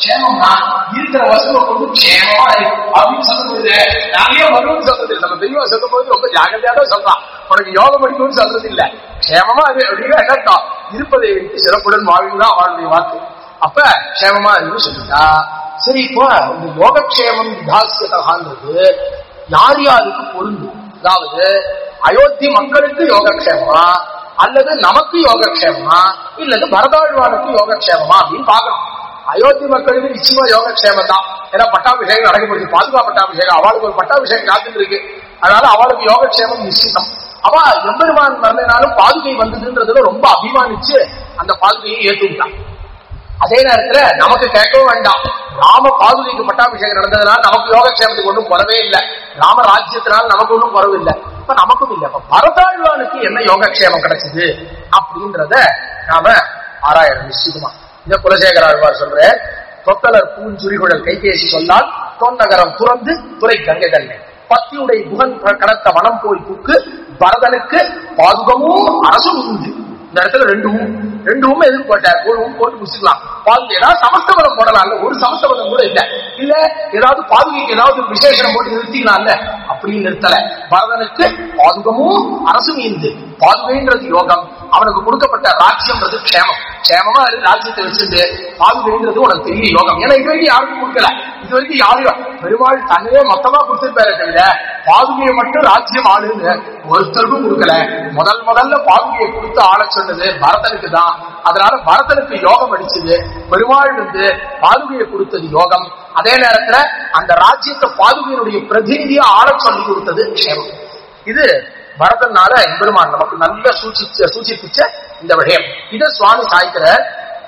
Speaker 1: க்ஷேமம்னா இருக்கிற வசுவை கொண்டு க்ஷேமமா இரு அப்படின்னு சொல்லும்போது நாங்களே வருவோம்னு சொல்றது இல்லை. நம்ம பெரியவா சொல்லும் போது ரொம்ப ஜாகிரதையா தான் சொல்றான் உனக்கு யோகம் படிக்கணும்னு சொல்றது இல்ல க்ஷேமமா அது அப்படின்னா என்ன அர்த்தம்? இருப்பதை வைத்து சிறப்புடன் வாழ்வுதான் அவளுடைய வாக்கு அப்ப க்ஷேமமா இருந்து சொல்லிட்டா சரி இப்போ இந்த யோகக்ஷேமம் விதாசியதகான்றது யார் யாருக்கு பொருந்தும் அதாவது அயோத்தி மக்களுக்கு யோகக்ஷேமமா அல்லது நமக்கு யோகக்ஷேமமா இல்லது பரதாழ்வானுக்கு யோகக்ஷேமமா அப்படின்னு பார்க்கணும் அயோத்தி மக்களுக்கு நிச்சயமா யோகக்ஷேமம் தான் ஏன்னா பட்டாபிஷேகம் நடக்கப்படுது பாதுகா பட்டாபிஷேகம் அவளுக்கு ஒரு பட்டாபிஷேகம் காத்துட்டு இருக்கு அதனால அவளுக்கு யோகக்ஷேமம் நிச்சயம் அவ எம்பெருமான் வரலைனாலும் பாதுகை வந்ததுன்றதுல ரொம்ப அபிமானிச்சு அந்த பாதுகையை ஏத்துக்கிட்டான் அதே நேரத்துல நமக்கு கேட்கவும் வேண்டாம் ராம பாதுகைக்கு பட்டாபிஷேகம் நடந்ததுனால நமக்கு யோகக்ஷேமத்துக்கு ஒன்றும் குறவே இல்லை ராம ராஜ்யத்தினால நமக்கு ஒன்றும் குறவு இல்லை இப்ப நமக்கும் இல்லை இப்ப பரதாழ்வானுக்கு என்ன யோகக்ஷேமம் கிடைச்சது அப்படின்றத நாம ஆராயணும் நிச்சயமா இந்த குலசேகர ஆழ்வார் சொல்ற தொத்தலர் பூஞ்சுரிகுழல் கைபேசி சொன்னால் தொன்னகரம் துறந்து துறை கங்கை தன்னை பத்தியுடை புகன் கடத்த வனம் போய் புக்கு பரதனுக்கு பாதுகமும் அரசும் உண்டு இந்த இடத்துல ரெண்டு ஊம் ரெண்டு ஊம் எதுக்கு போட்டார் ஒரு ஊம் போட்டு முடிச்சுக்கலாம் பாதுகை ஏதாவது சமஸ்தபதம் போடலாம்ல ஒரு சமஸ்தபதம் கூட இல்ல இல்ல ஏதாவது பாதுகைக்கு ஏதாவது ஒரு விசேஷம் போட்டு நிறுத்திக்கலாம்ல அப்படின்னு நிறுத்தல பரதனுக்கு பாதுகமும் அரசும் இந்து பாதுகைன்றது யோகம் அவனுக்கு கொடுக்கப்பட்ட ராஜ்யம்ன்றது க்ஷேமம் க்ஷேமமா இருந்து ராஜ்யத்தை வச்சிருந்து பாதுகைன்றது உனக்கு பெரிய யோகம் ஏன்னா இது வரைக்கும் யாருக்கும் கொடுக்கல இது வரைக்கும் யாரும் பெருமாள் தன்னையே மொத்தமா கொடுத்திருப்பாரு தவிர பாதுகையை மட்டும் ராஜ்யம் ஆளுன்னு ஒருத்தருக்கும் கொடுக்கல முதல் முதல்ல பாதுகையை கொடுத்து ஆள சொன்னது பரதனுக்கு தான் அதனால பரதனுக்கு யோகம் அடிச்சது பெருமாள் வந்து பாதுகையை கொடுத்தது யோகம் அதே நேரத்துல அந்த ராஜ்யத்தை பாதுகையினுடைய பிரதிநிதியா ஆள சொல்லி கொடுத்தது க்ஷேமம் இது பரதனால எம்பெருமான் நமக்கு நல்ல சூச்சிச்ச சூச்சிப்பிச்ச இந்த விஷயம் இதை சுவாமி சாய்க்கிறார்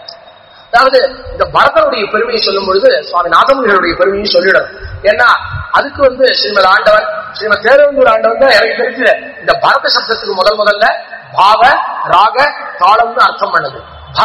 Speaker 1: அதாவது இந்த பரதனுடைய பெருமையை சொல்லும் பொழுது சுவாமி நாதமுனிகளுடைய பெருமையை சொல்லிடணும் ஏன்னா அதுக்கு வந்து ஸ்ரீமத் ஆண்டவன் ஸ்ரீமத் தேரவந்தூர் ஆண்டவன் தான் எனக்கு தெரிஞ்சு இந்த பரத சப்தத்துக்கு முதல் முதல்ல பாவ ராக தாளம்னு அர்த்தம் பண்ணது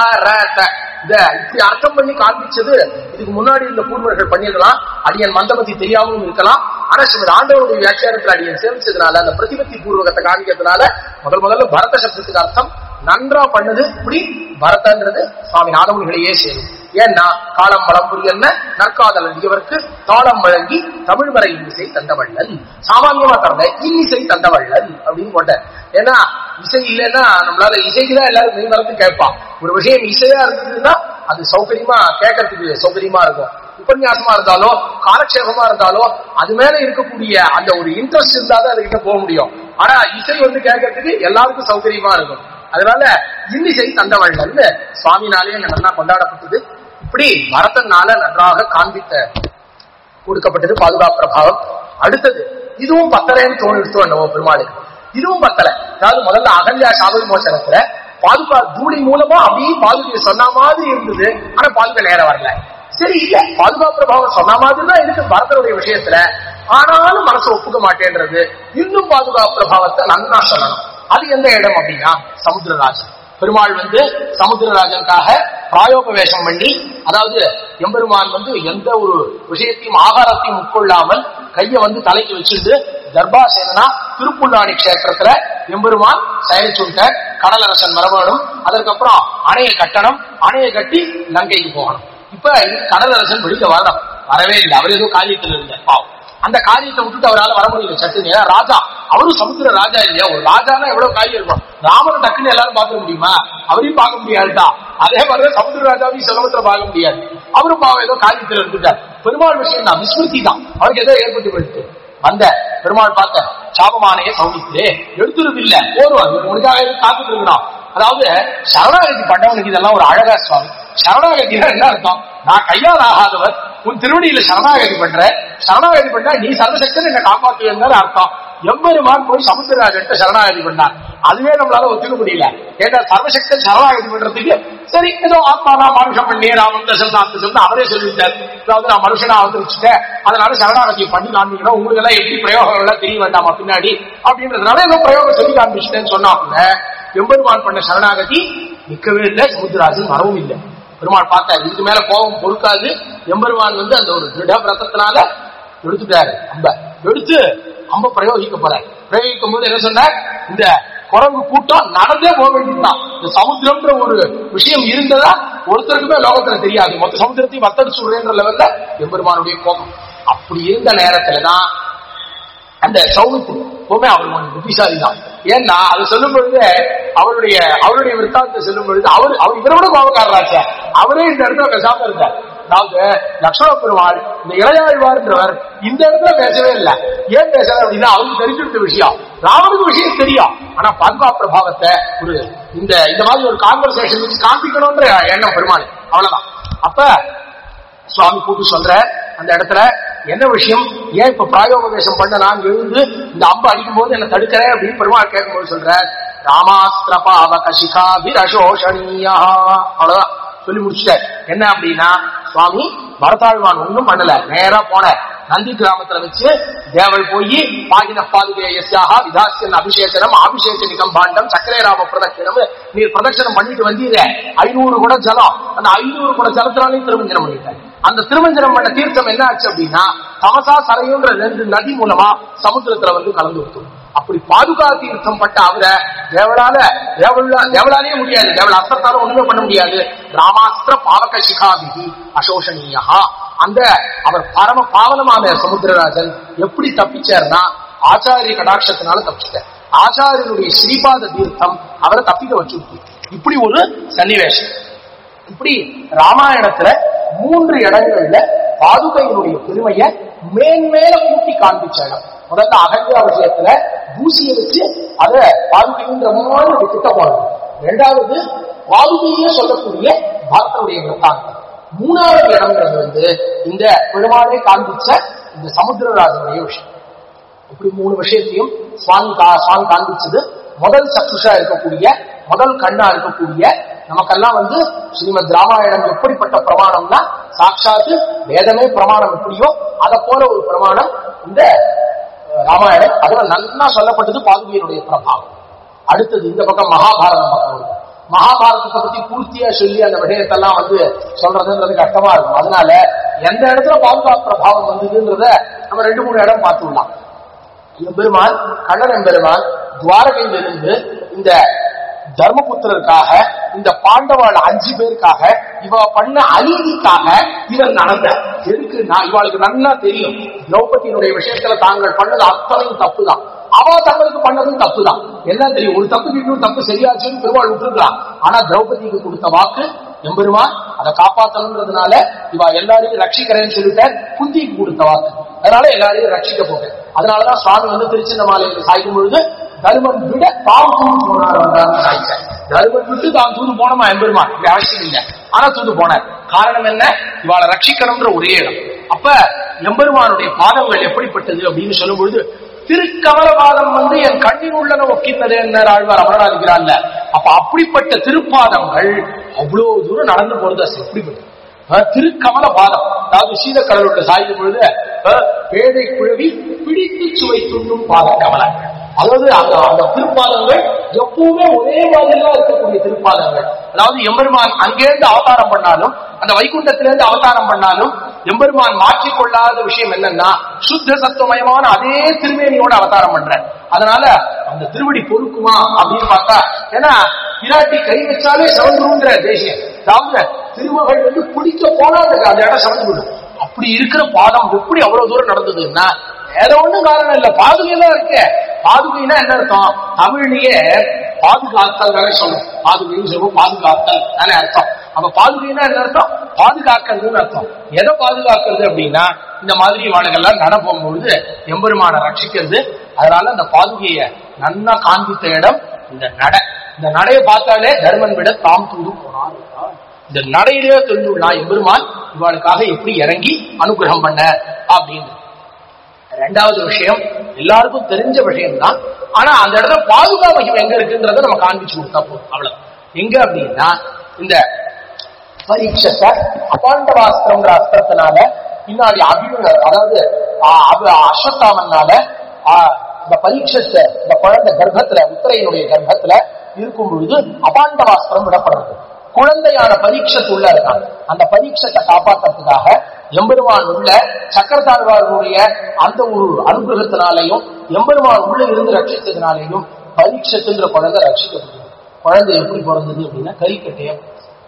Speaker 1: பரத இத இப்படி அர்த்தம் பண்ணி காண்பிச்சது இதுக்கு முன்னாடி இந்த பூர்வர்கள் பண்ணிருக்கலாம் அடியன் மந்தமதி தெரியாமலும் இருக்கலாம் ஆனா ஸ்ரீமத் ஆண்டவனுடைய வியாக்கியானத்தில் அடியன் சேமிச்சதுனால அந்த பிரதிபத்தி பூர்வகத்தை காண்பிக்கிறதுனால முதல் முதல்ல பரத சப்தத்துக்கு அர்த்தம் நன்றா பண்ணது இப்படி பரதன்றது சுவாமி நாதமுனிகளையே சேரும் ஏன்னா காலம் வளம்புரியல்ல நற்காதல் அடியவருக்கு தாளம் வழங்கி தமிழ் வரை இன்னிசை தந்தவள்ளல் சாமான்யமா தரல இன்னிசை தந்தவள்ளல் அப்படின்னு போட்டார் ஏன்னா இசை இல்லைன்னா நம்மளால இசைக்கு தான் எல்லாரும் மெய் மறந்து கேட்பான் ஒரு விஷயம் இசையா இருந்ததுன்னா அது சௌகரியமா கேட்கறதுக்கு சௌகரியமா இருக்கும் உபன்யாசமா இருந்தாலோ காலக்ஷேபமா இருந்தாலோ அது மேல இருக்கக்கூடிய அந்த ஒரு இன்ட்ரெஸ்ட் இருந்தா தான் அதுகிட்ட போக முடியும் ஆனா இசை வந்து கேட்கறதுக்கு எல்லாருக்கும் சௌகரியமா இருக்கும் அதனால இன்னிசை தந்தவள்ளல்னு சுவாமினாலே நல்லா கொண்டாடப்பட்டது இப்படி பரதனால நன்றாக காண்பித்த கொடுக்கப்பட்டது பாதுகாப்பு பிரபாவம் அடுத்தது இதுவும் பத்தலைன்னு தோணிடுத்தோம் என்னவோ பெருமாளுக்கு இதுவும் பத்தலை அதாவது முதல்ல அகல்யா சாப விமோசனத்துல பாதுகா தூளி மூலமா அப்படியே பாதுகையை சொன்ன மாதிரி இருந்தது ஆனா பாதுகா நேரம் வரல சரி இல்ல பாதுகா பிரபாவம் சொன்ன மாதிரி தான் இருக்கு பரதனுடைய விஷயத்துல ஆனாலும் மனசு ஒப்புக்க மாட்டேன்றது இன்னும் பாதுகா பிரபாவத்தை நன்னா சொல்லணும் அது எந்த இடம் அப்படின்னா சமுத்திரராஜன் பெருமாள் வந்து சமுத்திரராஜனுக்காக பிராயோபவேசம் பண்ணி அதாவது எம்பெருமான் வந்து எந்த ஒரு விஷயத்தையும் ஆகாரத்தையும் உட்கொள்ளாமல் கையை வந்து தலைக்கு வச்சுட்டு தர்பாசேனா திருப்புல்லாணி கஷேத்திரத்துல எம்பெருமான் செயலிச்சுட்ட கடலரசன் மரபணும் அதற்கப்புறம் அணையை கட்டணும் அணையை கட்டி லங்கைக்கு போகணும் இப்ப கடலரசன் வெளியில வரணும் வரவே இல்லை அவர் ஏதோ காரியத்தில் இருந்தார் பாவம் அந்த காரியத்தை விட்டுட்டு அவரால் வர முடியல சட்டுன்னு ஏன்னா ராஜா அவரும் சமுத்திர ராஜா இல்லையா ஒரு ராஜானா எவ்வளவு காரியம் இருக்கும் ராமன் டக்குன்னு எல்லாரும் பார்க்க முடியுமா அவரையும் பார்க்க முடியாதுடா அதே மாதிரி சமுத்திர ராஜாவையும் சிலமத்துல பார்க்க முடியாது அவரும் பாவம் ஏதோ காரியத்தில் இருந்துட்டார் பெருமாள் விஷயம் தான் விஸ்மிருதி தான் அவருக்கு ஏதோ ஏற்பட்டு போயிடுச்சு வந்த பெருமாள் பார்த்த சாபமானைய சௌமித்து எடுத்துருது இல்ல போரும் உனக்காக காத்துட்டு இருக்கணும் அதாவது சரணாகதி பண்ணவனுக்கு இதெல்லாம் ஒரு அழகா சுவாமி சரணாகதினா என்ன அர்த்தம் நான் கையால் ஆகாதவர் உன் திருவடியில சரணாகதி பண்ற சரணாகதி பண்ணா நீ சர்வசக்தன் என்ன காப்பாற்றுவேன்னு அர்த்தம் எம்பெருமான் போய் சமுத்திரராஜன்ட்ட சரணாகதி பண்ணார் அதுவே நம்மளால ஒத்துக்க முடியல ஏன்னா சர்வசக்தன் சரணாகதி பண்றதுக்கு சரி ஏதோ ஆத்மா நான் மனுஷன் பண்ணி ராமன் தசந்தாத்து சொன்னா அவரே சொல்லிட்டார் அதாவது நான் மனுஷனா அவதரிச்சுட்டேன் அதனால சரணாகதியை பண்ணி காண்பிக்கணும் உங்களுக்கு எல்லாம் எப்படி பிரயோகம் எல்லாம் தெரிய வேண்டாமா பின்னாடி அப்படின்றதுனால ஏதோ பிரயோகம் சொல்லி காண்பிச்சிட்டேன்னு சொன்னாப்புல எம்பெருமான் பண்ண சரணாகதி நிற்கவே இல்லை சமுத்திரராஜன் வரவும் இல்லை பெருமாள் பார்த்தாரு இதுக்கு மேல கோபம் பொறுக்காது எம்பெருமான் வந்து அந்த ஒரு திட பிரதத்தினால எடுத்துட்டாரு அம்ப எடுத்து அம்ப பிரயோகிக்க போறாரு பிரயோகிக்கும் போது என்ன சொன்னார் இந்த குரங்கு கூட்டம் நடந்தே போக வேண்டியதுதான் இந்த சமுத்திரம்ன்ற ஒரு விஷயம் இருந்ததா ஒருத்தருக்குமே லோகத்துல தெரியாது மொத்த சமுத்திரத்தையும் வத்தடிச்சு விடுறேன்ற லெவல்ல எம்பெருமானுடைய கோபம் அப்படி இருந்த நேரத்துலதான் அந்த சௌமித்து எப்பவுமே அவர் கொஞ்சம் புத்திசாலி தான் ஏன்னா அது சொல்லும் பொழுது அவருடைய அவருடைய விற்த்தாந்தத்தை சொல்லும் பொழுது அவர் அவர் இவரோட கோபக்காரராச்ச அவரே இந்த இடத்துல பேசாம இருந்தார் அதாவது லக்ஷ்மண பெருமாள் இந்த இளையாழ்வார்ன்றவர் இந்த இடத்துல பேசவே இல்லை ஏன் பேசல அப்படின்னா அவருக்கு தெரிஞ்சிருந்த விஷயம் ராமனுக்கு விஷயம் தெரியும் ஆனா பத்மா பிரபாவத்தை ஒரு இந்த இந்த மாதிரி ஒரு கான்வர்சேஷன் வச்சு காண்பிக்கணும்ன்ற எண்ணம் பெருமாள் அவ்வளவுதான் அப்ப சுவாமி கூட்டு சொல்ற அந்த இடத்துல என்ன விஷயம் ஏன் இப்ப பிராயோபவேசம் பண்ண நான் எழுந்து இந்த அம்பு அடிக்கும் போது என்ன தடுக்கிறேன் அப்படின்னு பெருமாள் கேட்கும்போது சொல்ற ராமாஸ்திர பாவக சிகாபிரசோஷணியா அவ்வளவுதான் சொல்லி முடிச்சுட்டார் என்ன அப்படின்னா சுவாமி பரதாழ்வான் ஒண்ணும் பண்ணல நேரா போன நந்தி கிராமத்துல வச்சு தேவள் போய் பாகின பாதுகேயஸ்யாக விதாசியன் அபிஷேகனம் அபிஷேகனிகம் பாண்டம் சக்கரே ராம பிரதட்சணம் நீர் பிரதட்சணம் பண்ணிட்டு வந்தீங்க ஐநூறு குட ஜலம் அந்த ஐநூறு குட ஜலத்தினாலையும் திருமஞ்சனம் பண்ணிட்டார் அந்த திருமஞ்சனம் பண்ண தீர்த்தம் என்ன ஆச்சு அப்படின்னா தமசா சரையுன்ற ரெண்டு நதி மூலமா சமுத்திரத்துல வந்து கலந்து விட்டோம் அப்படி பாதுகா தீர்த்தம் பட்ட அவரை தேவலால தேவலா தேவலாலே முடியாது தேவல அஸ்திரத்தால ஒண்ணுமே பண்ண முடியாது ராமாஸ்திர பாவக சிகாபிகி அசோஷணியா அந்த அவர் பரம பாவனமான சமுத்திரராஜன் எப்படி தப்பிச்சார்னா ஆச்சாரிய கடாட்சத்தினால தப்பிச்சிட்டார் ஆச்சாரியனுடைய ஸ்ரீபாத தீர்த்தம் அவரை தப்பிக்க வச்சு இப்படி ஒரு சன்னிவேஷம் இப்படி ராமாயணத்துல மூன்று இடங்கள்ல பாதுகையினுடைய பெருமைய மேன்மேல கூட்டி காண்பிச்ச இடம் முதல்ல அகல்யா விஷயத்துல தூசியை வச்சு அத பாதுகைன்ற மாதிரி ஒரு திட்டம் போனது ரெண்டாவது பாதுகையே சொல்லக்கூடிய பாரதனுடைய விற்த்தாந்தம் மூணாவது இடம்ன்றது வந்து இந்த பெருமாளே காண்பிச்ச இந்த சமுத்திரராஜனுடைய விஷயம் இப்படி மூணு விஷயத்தையும் சுவாமி கா- சுவாமி காண்பிச்சது முதல் சக்சுஷா இருக்கக்கூடிய முதல் கண்ணா இருக்கக்கூடிய நமக்கெல்லாம் வந்து ஸ்ரீமத் ராமாயணம் எப்படிப்பட்ட பிரமாணம்னா சாட்சாத்து வேதமே பிரமாணம் எப்படியோ அதை போல ஒரு பிரமாணம் இந்த அஹ், ராமாயணம் அதுல நல்லா சொல்லப்பட்டது பாதுகையினுடைய பிரபாவம் அடுத்தது இந்த பக்கம் மகாபாரதம் பக்கம் வருது. மகாபாரதத்தை பத்தி பூர்த்தியா சொல்லி அந்த விஷயத்தெல்லாம் வந்து சொல்றதுன்றது கஷ்டமா இருக்கும் அதனால எந்த இடத்துல பாதுகா பிரபாவம் வந்ததுன்றத நம்ம ரெண்டு மூணு இடம் பார்த்துடலாம் எம்பெருமான் கண்ணன் எம்பெருமான் துவாரகையிலிருந்து இந்த தர்மபுத்திரருக்காக இந்த பாண்டவாள் அஞ்சு பேருக்காக இவ பண்ண அநீதிக்காக இவன் நடந்த எதுக்கு நான் இவாளுக்கு நன்னா தெரியும் திரௌபதியினுடைய விஷயத்துல தாங்கள் பண்ணது அத்தனையும் தப்புதான் அவ தங்களுக்கு பண்ணதும் தப்புதான் எல்லாம் தெரியும் ஒரு தப்புக்கு இன்னொரு தப்பு சரியாச்சுன்னு பெருமாள் விட்டுருக்கலாம் ஆனா திரௌபதிக்கு கொடுத்த வாக்கு எம்பெருமான் அதை காப்பாத்தணுன்றதுனால இவ எல்லாரையும் ரட்சிக்கிறேன்னு சொல்லிட்ட குந்திக்கு கொடுத்த வாக்கு அதனால எல்லாரையும் ரட்சிக்க போட்டேன் அதனாலதான் சுவாமி வந்து திருச்சின்னமாலையில சாய்க்கும் பொழுது தருமன் விட தாம் தூது போனார் வந்தார்னு சாய்ச்சார் தருமன் விட்டு தாம் தூது போனோமா எம்பெருமான் இப்படி அவசியம் இல்லை ஆனா தூது போனார் காரணம் என்ன இவாளை ரட்சிக்கணும்ன்ற ஒரே இடம் அப்ப எம்பெருமானுடைய பாதங்கள் எப்படிப்பட்டது அப்படின்னு சொல்லும் பொழுது திருக்கமல பாதம் வந்து என் கண்ணின் உள்ளன ஒக்கினது என்ன ஆழ்வார் அமரராதிக்கிறான்ல அப்ப அப்படிப்பட்ட திருப்பாதங்கள் அவ்வளவு தூரம் நடந்து போறது அது எப்படிப்பட்டது அஹ், திருக்கமல பாதம் அதாவது சீதக்கடலுள்ள சாயும் பொழுது அஹ், பேதை குழவி பிடித்து சுவை துண்ணும் பாத கமலங்கள் அதாவது அந்த அந்த திருப்பாதங்கள் எப்பவுமே ஒரே மாதிரிதான் இருக்கக்கூடிய திருப்பாதங்கள் அதாவது எம்பெருமான் அங்கேருந்து அவதாரம் பண்ணாலும் அந்த வைகுண்டத்திலிருந்து அவதாரம் பண்ணாலும் எம்பெருமான் மாற்றிக்கொள்ளாத விஷயம் என்னன்னா சுத்த சத்துவமயமான அதே திருமேனியோட அவதாரம் பண்ற அதனால அந்த திருவடி பொறுக்குமா அப்படின்னு பார்த்தா ஏன்னா பிராட்டி கை வச்சாலே சவந்துருன்ற தேசியம் அதாவது திருமகள் வந்து பிடிக்க போனா அந்த அந்த இடம் சவந்து விடும் அப்படி இருக்கிற பாதம் எப்படி அவ்வளவு தூரம் நடந்ததுன்னா வேற ஒண்ணும் காரணம் இல்ல பாதுகை தான் இருக்கு பாதுகைனா என்ன அர்த்தம் தமிழ்லயே பாதுகாத்தல் தானே சொல்லும் பாதுகைன்னு சொல்லுவோம் பாதுகாத்தல் தானே அர்த்தம் அப்ப பாதுகைனா என்ன அர்த்தம் பாதுகாக்கிறதுன்னு அர்த்தம் எதை பாதுகாக்கிறது அப்படின்னா இந்த மாதிரி வாழைகள்லாம் நட போகும்பொழுது எம்பெருமானை ரட்சிக்கிறது அதனால அந்த பாதுகைய நன்னா காண்பித்த இடம் இந்த நடை இந்த நடையை பார்த்தாலே தர்மன் விட தாம் தூது போனார் இந்த நடையிலேயே தெரிஞ்சுள்ளான் எம்பெருமான் இவாளுக்காக எப்படி இறங்கி அனுகிரகம் பண்ண அப்படின்னு ரெண்டாவது விஷயம் எல்லாருக்கும் தெரிஞ்ச விஷயம் தான் ஆனா அந்த இடத்துல பாதுகா மகிம் எங்க இருக்குன்றத நம்ம காண்பிச்சு கொடுத்தா போதும் அவ்வளவு எங்க அப்படின்னா இந்த பரீட்சத்தை அபாண்டவாஸ்திரம்ன்ற அஸ்திரத்தினால பின்னாடி அபிம அதாவது ஆ, அப- அஸ்வத்தாமனால ஆ, இந்த பரீட்சத்தை இந்த குழந்தை கர்ப்பத்துல உத்தரையினுடைய கர்ப்பத்துல இருக்கும் பொழுது அபாண்டவாஸ்திரம் விடப்படுறது குழந்தையான பரீட்சத்து உள்ள இருக்கான் அந்த பரீட்சத்தை காப்பாத்துறதுக்காக எம்பெருமான் உள்ள சக்கரத்தாழ்வார்களுடைய அந்த ஒரு அனுகிரகத்தினாலையும் எம்பெருமான் உள்ள இருந்து ரட்சித்ததுனாலையும் பரீட்சத்துன்ற குழந்தை ரட்சிக்கப்படுது குழந்தை எப்படி பிறந்தது அப்படின்னா கரிக்கட்டையா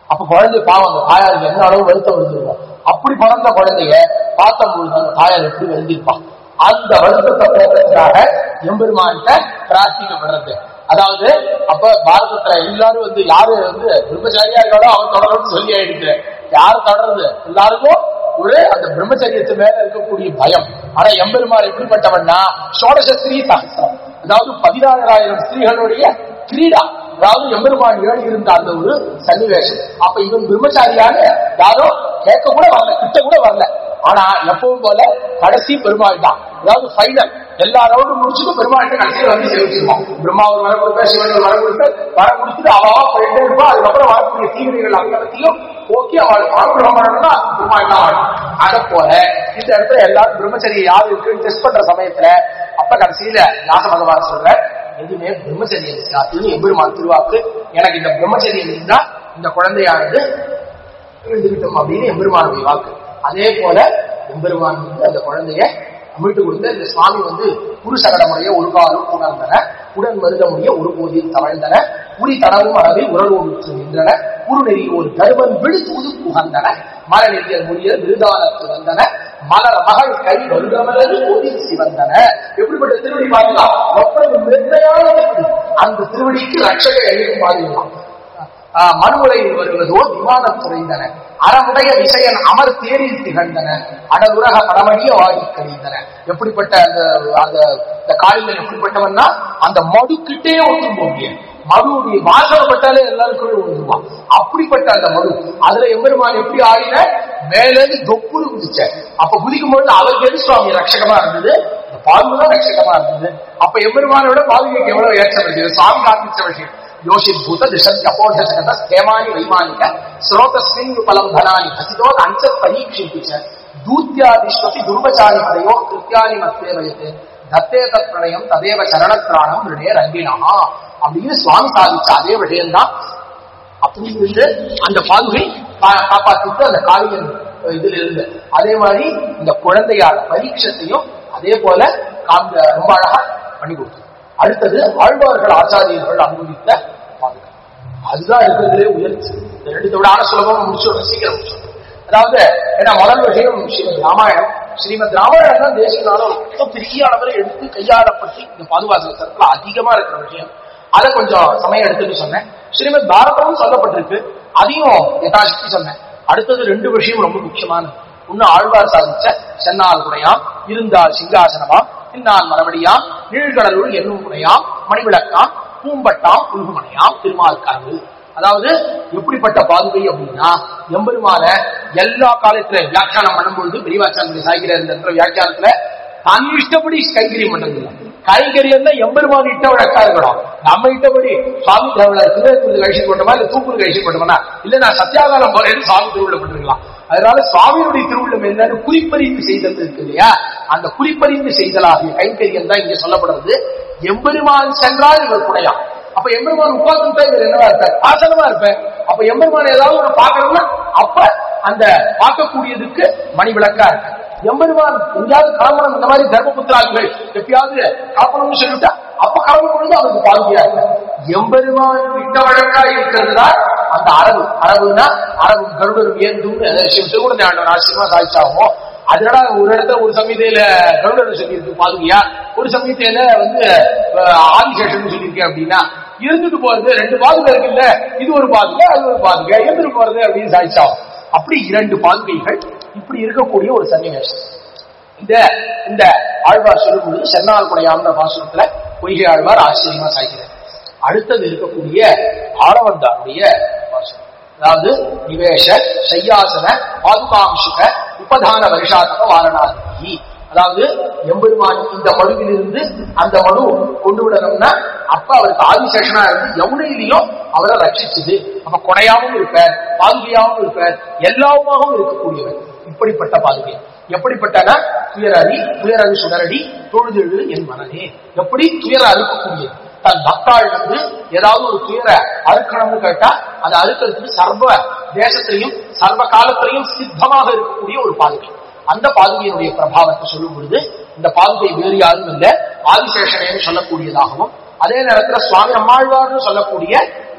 Speaker 1: அப்ப குழந்தை பாவம் அந்த தாயாருக்கு என்ன அளவு வருத்தம் விழுந்திருக்கும் அப்படி பிறந்த குழந்தைய பார்த்த பொழுது அந்த தாயார் எப்படி வருந்திருப்பான் அந்த வருத்தத்தை போக்குறதுக்காக எம்பெருமான்கிட்ட பிரார்த்திக்க பண்றது அதாவது அப்ப பாரதத்துல எல்லாரும் வந்து யாரு வந்து பிரம்மச்சாரியா இருக்காளோ அவன் தொடரணும்னு சொல்லி ஆயிடுச்சு யாரு தொடர்றது எல்லாருக்கும் ஒரு அந்த பிரம்மச்சரியத்து மேல இருக்கக்கூடிய பயம் ஆனா எம்பெருமான் எப்படிப்பட்டவன்னா சோடச ஸ்ரீ சகசிரம் அதாவது பதினாறாயிரம் ஸ்திரீகளுடைய கிரீடா அதாவது எம்பெருமான் ஏழு இருந்த அந்த ஒரு சன்னிவேஷம் அப்ப இவன் பிரம்மச்சாரியான யாரோ கேட்க கூட வரல கிட்ட கூட வரல ஆனா எப்பவும் போல கடைசி பெருமாள் தான் அதாவது ஃபைனல் எல்லா ரவுண்டும் முடிச்சுட்டு பெருமாள்கிட்ட கடைசியில் வந்து சேவிச்சிருவான் பிரம்மா ஒரு வர கொடுப்பேன் சிவன் ஒரு வர கொடுப்பேன் வர கொடுத்துட்டு அவா போயிட்டே இருப்பா அதுக்கப்புறம் வரக்கூடிய தீவிரைகள் அங்கத்தையும் ஓகே அவள் அனுகிரகம் பண்ணணும்னா பெருமாள் தான் ஆகணும். அதை போல இந்த இடத்துல எல்லாரும் பிரம்மச்சரியை யார் இருக்குன்னு டெஸ்ட் பண்ற சமயத்துல அப்ப கடைசியில ஞான பகவான் சொல்ற எதுவுமே பிரம்மச்சரியம் சாத்தின்னு எம்பெருமான் திருவாக்கு எனக்கு இந்த பிரம்மச்சரியம் இருந்தா இந்த குழந்தையானது எழுந்துவிட்டோம் அப்படின்னு எம்பெருமானுடைய வாக்கு அதே போல எம்பெருமான் வந்து அந்த குழந்தைய மீட்டு கொடுத்து இந்த சுவாமி வந்து புருஷகடமுடைய ஒரு காலம் உணர்ந்தன உடன் மருதமுடைய ஒரு போதில் தவழ்ந்தன உரி தனவும் அளவில் உரலோடு நின்றன குறுநெறி ஒரு தருவன் விழுத்துவது புகந்தன மரநெறியர் மொழியர் விருதானத்து வந்தன மலர் மகள் கை வருகமலது ஒதி சிவந்தன எப்படிப்பட்ட திருவடி பார்க்கலாம் எவ்வளவு மென்மையான திருவடி அந்த திருவடிக்கு ரட்சகை அழியும் பாதிக்கலாம் மனுவுரையில் வருவதோ விமானம் துறைந்தன அறமுடைய விஷயன் அமர் தேரில் திகழ்ந்தன அடலுரக படமடிய வாடி கழிந்தன எப்படிப்பட்ட அந்த அந்த இந்த காளிகள் எப்படிப்பட்டவன்னா அந்த மடுக்கிட்டே ஒட்டும் போகிய மடுவுடைய வாசப்பட்டாலே எல்லாருக்கும் விழுந்துருவான் அப்படிப்பட்ட அந்த மடு அதுல எம்பெருமான் எப்படி ஆடின மேலேருந்து தொப்புனு குதிச்ச அப்ப குதிக்கும் பொழுது அவருக்கு எது சுவாமி ரட்சகமா இருந்தது இந்த பாதுதான் ரட்சகமா இருந்தது அப்ப எம்பெருமானை விட பாதுகைக்கு எவ்வளவு ஏற்றம் இருக்குது சுவாமி காண்பிச்ச விஷயம் योषिद्भूत दिशत्यपोषजगत स्थेमानि वैमानिक स्रोतस्मिन् फलं धनानि हसितो अञ्चत् परीक्षिति च दूत्यादिष्वपि दुर्वचानि पदयो कृत्यानि मत्ते वयते தத்தே தத் பிரணயம் ததேவ சரணத்ராணம் ரிடே ரங்கினா அப்படின்னு சுவாமி சாதிச்ச அதே விஷயம்தான் அப்படி இருந்து அந்த பாதுகை கா- காப்பாத்திட்டு அந்த காளியன் இதுல இருந்து அதே மாதிரி இந்த குழந்தையார பரீட்சத்தையும் அதே போல காந்த ரொம்ப அழகா பண்ணி கொடுத்தது அடுத்தது ஆழ்வார்கள் ஆச்சாரியர்கள் அனுபவித்த பாதுகா அதுதான் இருக்கிறதுலே உயர்ச்சி இந்த ரெண்டு விட ஆன சுலபமா முடிச்சு சீக்கிரம் முடிச்சு அதாவது ஏன்னா முதல் விஷயம் ஸ்ரீமத் ராமாயணம் ஸ்ரீமத் ராமாயணம் தான் தேசியனாலும் ரொம்ப பெரிய அளவில் எடுத்து கையாளப்பட்டு இந்த பாதுகாசத்துல அதிகமா இருக்கிற விஷயம் அதை கொஞ்சம் சமயம் எடுத்துட்டு சொன்னேன் ஸ்ரீமத் பாரதமும் சொல்லப்பட்டிருக்கு அதையும் யதாசக்தி சொன்னேன் அடுத்தது ரெண்டு விஷயம் ரொம்ப முக்கியமானது ஒண்ணு ஆழ்வார் சாதிச்ச சென்னால் குடையாம் இருந்தால் சிங்காசனமாம் பின்னால் மறுபடியாம் நீழ்கடலுள் என்னும் குடையாம் மணிவிளக்காம் பூம்பட்டாம் புல்குமனையாம் திருமால்காவு அதாவது எப்படிப்பட்ட பாதுகை அப்படின்னா எம்பெருமான எல்லா காலத்துல வியாக்கியானம் பண்ணும்பொழுது பெரியவாச்சாரிய சாய்கிறார் இந்த இடத்துல வியாக்கியானத்துல தன் இஷ்டப்படி கைகரியம் பண்ணதில்லை கைகரியம் தான் எம்பெருமான் இட்ட வழக்கா இருக்கணும் நம்ம இட்டபடி சுவாமி தேவல திருவேற்குள்ள கழிச்சு போட்டோமா இல்ல தூக்குள் கழிச்சு போட்டோமா இல்ல நான் சத்தியாகாலம் போறேன்னு சுவாமி திருவிழா பண்ணிருக்கலாம் அதனால சுவாமியுடைய திருவிழம் என்னன்னு குறிப்பறிந்து செய்தல் இருக்கு இல்லையா அந்த குறிப்பறிந்து செய்தலாகிய கைங்கரியம் தான் இங்க சொல்லப்படுறது எம்பெருமான் சென்றால் இவர் குடையாம் அப்ப எம்பெருமான் உட்கார்ந்துட்டா இவர் என்னவா இருப்பார் ஆசனமா இருப்பேன் அப்ப எம்பெருமான் ஏதாவது ஒண்ணு பார்க்கணும்னா அப்ப அந்த பார்க்கக்கூடியதுக்கு மணி விளக்கா இருக்கு எம்பெருமான் எங்கேயாவது கிளம்பணும் இந்த மாதிரி தர்மபுத்திராதிகள் எப்பயாவது கிளம்பணும்னு சொல்லிட்டா அப்ப கிளம்பும் பொழுது அவருக்கு பாதுகையா இருக்கு எம்பெருமான் விட்ட வழக்கா இருக்கிறது தான் அந்த அரபு அரபுனா அரபு கருடரும் ஏந்தும் சிவகுடன் ஆண்டவர் ஆசிரியமா சாதிச்சாகும் அதனால ஒரு இடத்துல ஒரு சமயத்தையில கருடர் சொல்லியிருக்கு பாதுகையா ஒரு சமயத்தையில வந்து அஹ், ஆதிசேஷன் சொல்லியிருக்கேன் அப்படின்னா இருந்துட்டு போறது ரெண்டு பாதுகை இருக்குல்ல இது ஒரு பாதுகை அது ஒரு பாதுகை இருந்துட்டு போறது அப்படின்னு சாதிச்சாகும் அப்படி இரண்டு பாதுகைகள் இப்படி இருக்கக்கூடிய ஒரு சன்னிவேஷம் இந்த இந்த ஆழ்வார் சொல்லும் பொழுது சென்னால் குடையான்ற பாசுரத்துல பொய்கை ஆழ்வார் ஆச்சரியமா சாய்கிறார் அடுத்தது இருக்கக்கூடிய ஆளவந்தாருடைய பாசுரம் அதாவது நிவேஷ சையாசன பாதுகாம்சுக உபதான வருஷாத்தக வாரணாதி அதாவது எம்பெருமான் இந்த மடுவிலிருந்து அந்த மடு கொண்டு விடணும்னா அப்ப அவருக்கு ஆதிசேஷனா இருந்து யமுனையிலையும் அவரை ரட்சிச்சது அப்ப கொடையாவும் இருப்பார் பாதுகையாவும் இருப்பார் எல்லாவுமாகவும் இருக்கக்கூடியவர் இப்படிப்பட்ட பாதுகை எப்படிப்பட்டன துயரறி துயரறி சுடரடி தொழுதெழு என் மனதே எப்படி துயர அறுக்கக்கூடியது தன் பக்தாள் வந்து ஏதாவது ஒரு துயர அறுக்கணும்னு கேட்டா அதை அறுக்கிறதுக்கு சர்வ தேசத்திலையும் சர்வ காலத்திலையும் சித்தமாக இருக்கக்கூடிய ஒரு பாதுகை அந்த பாதுகையினுடைய பிரபாவத்தை சொல்லும் பொழுது இந்த பாதுகை வேறு யாரும் இல்ல ஆதிசேஷனேன்னு சொல்லக்கூடியதாகவும் அதே நேரத்துல சுவாமி அம்மாழ்வார்னு சொல்லக்கூடிய